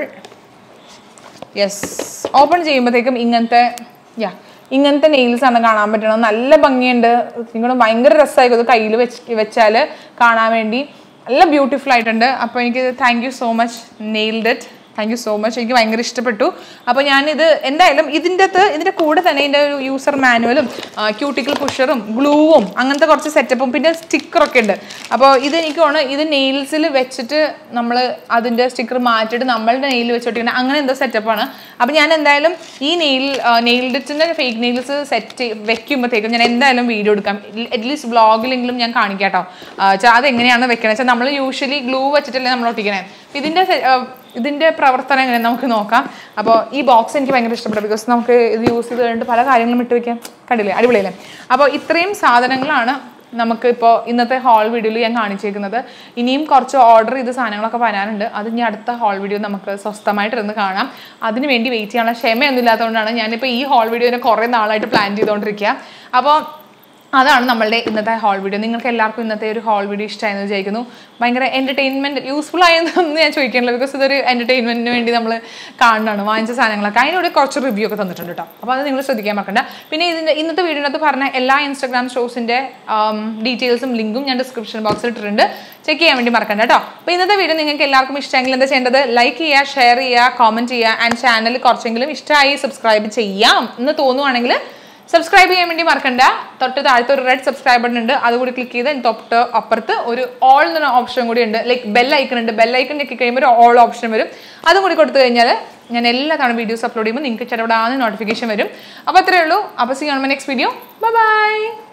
യെസ് ഓപ്പൺ ചെയ്യുമ്പോഴത്തേക്കും ഇങ്ങനത്തെ യാ ഇങ്ങനത്തെ നെയിൽസ് ആണ് കാണാൻ പറ്റണം നല്ല ഭംഗിയുണ്ട് നിങ്ങൾ ഭയങ്കര രസമായിരിക്കും അത് കയ്യിൽ വെച്ച് വെച്ചാൽ കാണാൻ വേണ്ടി നല്ല ബ്യൂട്ടിഫുൾ ആയിട്ടുണ്ട് അപ്പോൾ എനിക്ക് thank you so much nailed it thank you so much എനിക്ക് ഭയങ്കര ഇഷ്ടപ്പെട്ടു അപ്പോൾ ഞാനിത് എന്തായാലും ഇതിൻ്റെ അകത്ത് ഇതിൻ്റെ കൂടെ തന്നെ ഇതിൻ്റെ ഒരു യൂസർ മാനുവലും ക്യൂട്ടിക്കൽ പുഷറും ഗ്ലൂവും അങ്ങനത്തെ കുറച്ച് സെറ്റപ്പും പിന്നെ സ്റ്റിക്കറൊക്കെ ഉണ്ട് അപ്പോൾ ഇത് എനിക്ക് തോന്നുന്നു ഇത് നെയിൽസിൽ വെച്ചിട്ട് നമ്മൾ അതിൻ്റെ സ്റ്റിക്കർ മാറ്റിയിട്ട് നമ്മളുടെ നെയിൽ വെച്ചോട്ടിങ്ങനെ അങ്ങനെ എന്തോ സെറ്റപ്പാണ് അപ്പോൾ ഞാൻ എന്തായാലും ഈ നെയിൽ നെയിൽ ഡിറ്റിൻ്റെ ഫേക്ക് നെയിൽസ് സെറ്റ് വെക്കുമ്പോഴത്തേക്കും ഞാൻ എന്തായാലും വീഡിയോ എടുക്കാം അറ്റ്ലീസ്റ്റ് വ്ളോഗിലെങ്കിലും ഞാൻ കാണിക്കാം കേട്ടോ അതെങ്ങനെയാണ് വെക്കണത് വെച്ചാൽ നമ്മൾ യൂഷ്വലി ഗ്ലൂ വെച്ചിട്ടല്ലേ നമ്മൾ ഒട്ടിക്കണേ ഇതിൻ്റെ സെ- ആ, ഇതിൻ്റെ പ്രവർത്തനം എങ്ങനെ നമുക്ക് നോക്കാം അപ്പോൾ ഈ ബോക്സ് എനിക്ക് ഭയങ്കര ഇഷ്ടപ്പെട്ടു ബിക്കോസ് നമുക്ക് ഇത് യൂസ് ചെയ്ത് കഴിഞ്ഞിട്ട് പല കാര്യങ്ങളും ഇട്ട് വെക്കാം കണ്ടില്ലേ അടിപൊളിയല്ലേ അപ്പോൾ ഇത്രയും സാധനങ്ങളാണ് നമുക്ക് ഇപ്പോൾ ഇന്നത്തെ ഹാൾ വീഡിയോയിൽ ഞാൻ കാണിച്ചേക്കുന്നത് ഇനിയും കുറച്ച് ഓർഡർ ചെയ്ത സാധനങ്ങളൊക്കെ വരാനുണ്ട് അത് ഇനി അടുത്ത ഹാൾ വീഡിയോ നമുക്ക് സ്വസ്ഥമായിട്ടിരുന്ന് കാണാം അതിന് വേണ്ടി വെയിറ്റ് ചെയ്യാനുള്ള ക്ഷമയൊന്നും ഇല്ലാത്തതുകൊണ്ടാണ് ഞാനിപ്പോൾ ഈ ഹാൾ വീഡിയോനെ കുറേ നാളായിട്ട് പ്ലാൻ ചെയ്തുകൊണ്ടിരിക്കുക അപ്പോൾ അതാണ് നമ്മളുടെ ഇന്നത്തെ ഹോൾ വീഡിയോ നിങ്ങൾക്ക് എല്ലാവർക്കും ഇന്നത്തെ ഒരു ഹോൾ വീഡിയോ ഇഷ്ടമായെന്ന് വിചാരിക്കുന്നു ഭയങ്കര എൻ്റർടൈൻമെൻറ്റ് യൂസ്ഫുൾ ആയെന്നൊന്നും ഞാൻ ചോദിക്കാനില്ല ബിക്കോസ് ഇതൊരു എൻ്റർടൈൻമെൻറ്റിന് വേണ്ടി നമ്മൾ കാണുന്നതാണ് വാങ്ങിച്ച സാധനങ്ങളൊക്കെ അതിനൂടെ കുറച്ച് റിവ്യൂ ഒക്കെ തന്നിട്ടുണ്ട് കേട്ടോ അപ്പോൾ അത് നിങ്ങൾ ശ്രദ്ധിക്കാൻ മറക്കണ്ട പിന്നെ ഇതിൻ്റെ ഇന്നത്തെ വീഡിയോനകത്ത് പറഞ്ഞ എല്ലാ ഇൻസ്റ്റാഗ്രാം ഷോസിൻ്റെ ഡീറ്റെയിൽസും ലിങ്കും ഞാൻ ഡിസ്ക്രിപ്ഷൻ ബോക്സിൽ ഇട്ടിട്ടുണ്ട് ചെക്ക് ചെയ്യാൻ വേണ്ടി മറക്കണ്ട കേട്ടോ അപ്പോൾ ഇന്നത്തെ വീഡിയോ നിങ്ങൾക്ക് എല്ലാവർക്കും ഇഷ്ടമെങ്കിൽ എന്താ ചെയ്യേണ്ടത് ലൈക്ക് ചെയ്യുക ഷെയർ ചെയ്യുക കോമൻറ്റ് ചെയ്യുക ആൻഡ് ചാനൽ കുറച്ചെങ്കിലും ഇഷ്ടമായി സബ്സ്ക്രൈബ് ചെയ്യാം എന്ന് തോന്നുവാണെങ്കിൽ സബ്സ്ക്രൈബ് ചെയ്യാൻ വേണ്ടി മറക്കണ്ട തൊട്ട് താഴത്തെ ഒരു റെഡ് സബ്സ്ക്രൈബ് ബട്ടൺ ഉണ്ട് അതുകൂടി ക്ലിക്ക് ചെയ്ത് തൊട്ട് അപ്പുറത്ത് ഒരു ഓൾ എന്ന ഓപ്ഷൻ കൂടി ഉണ്ട് ലൈക്ക് ബെൽ ഐക്കൺ ഉണ്ട് ബെൽ ഐക്കൺ ഞെക്കി കഴിയുമ്പോൾ ഒരു ഓൾ ഓപ്ഷൻ വരും അതും കൂടി കൊടുത്തു കഴിഞ്ഞാൽ ഞാൻ എല്ലാ തവണ വീഡിയോസ് അപ്ലോഡ് ചെയ്യുമ്പോൾ നിങ്ങൾക്ക് ചിലവിടാതെ നോട്ടിഫിക്കേഷൻ വരും അപ്പോൾ അത്രയേ ഉള്ളൂ അപ്പോൾ see on my next video by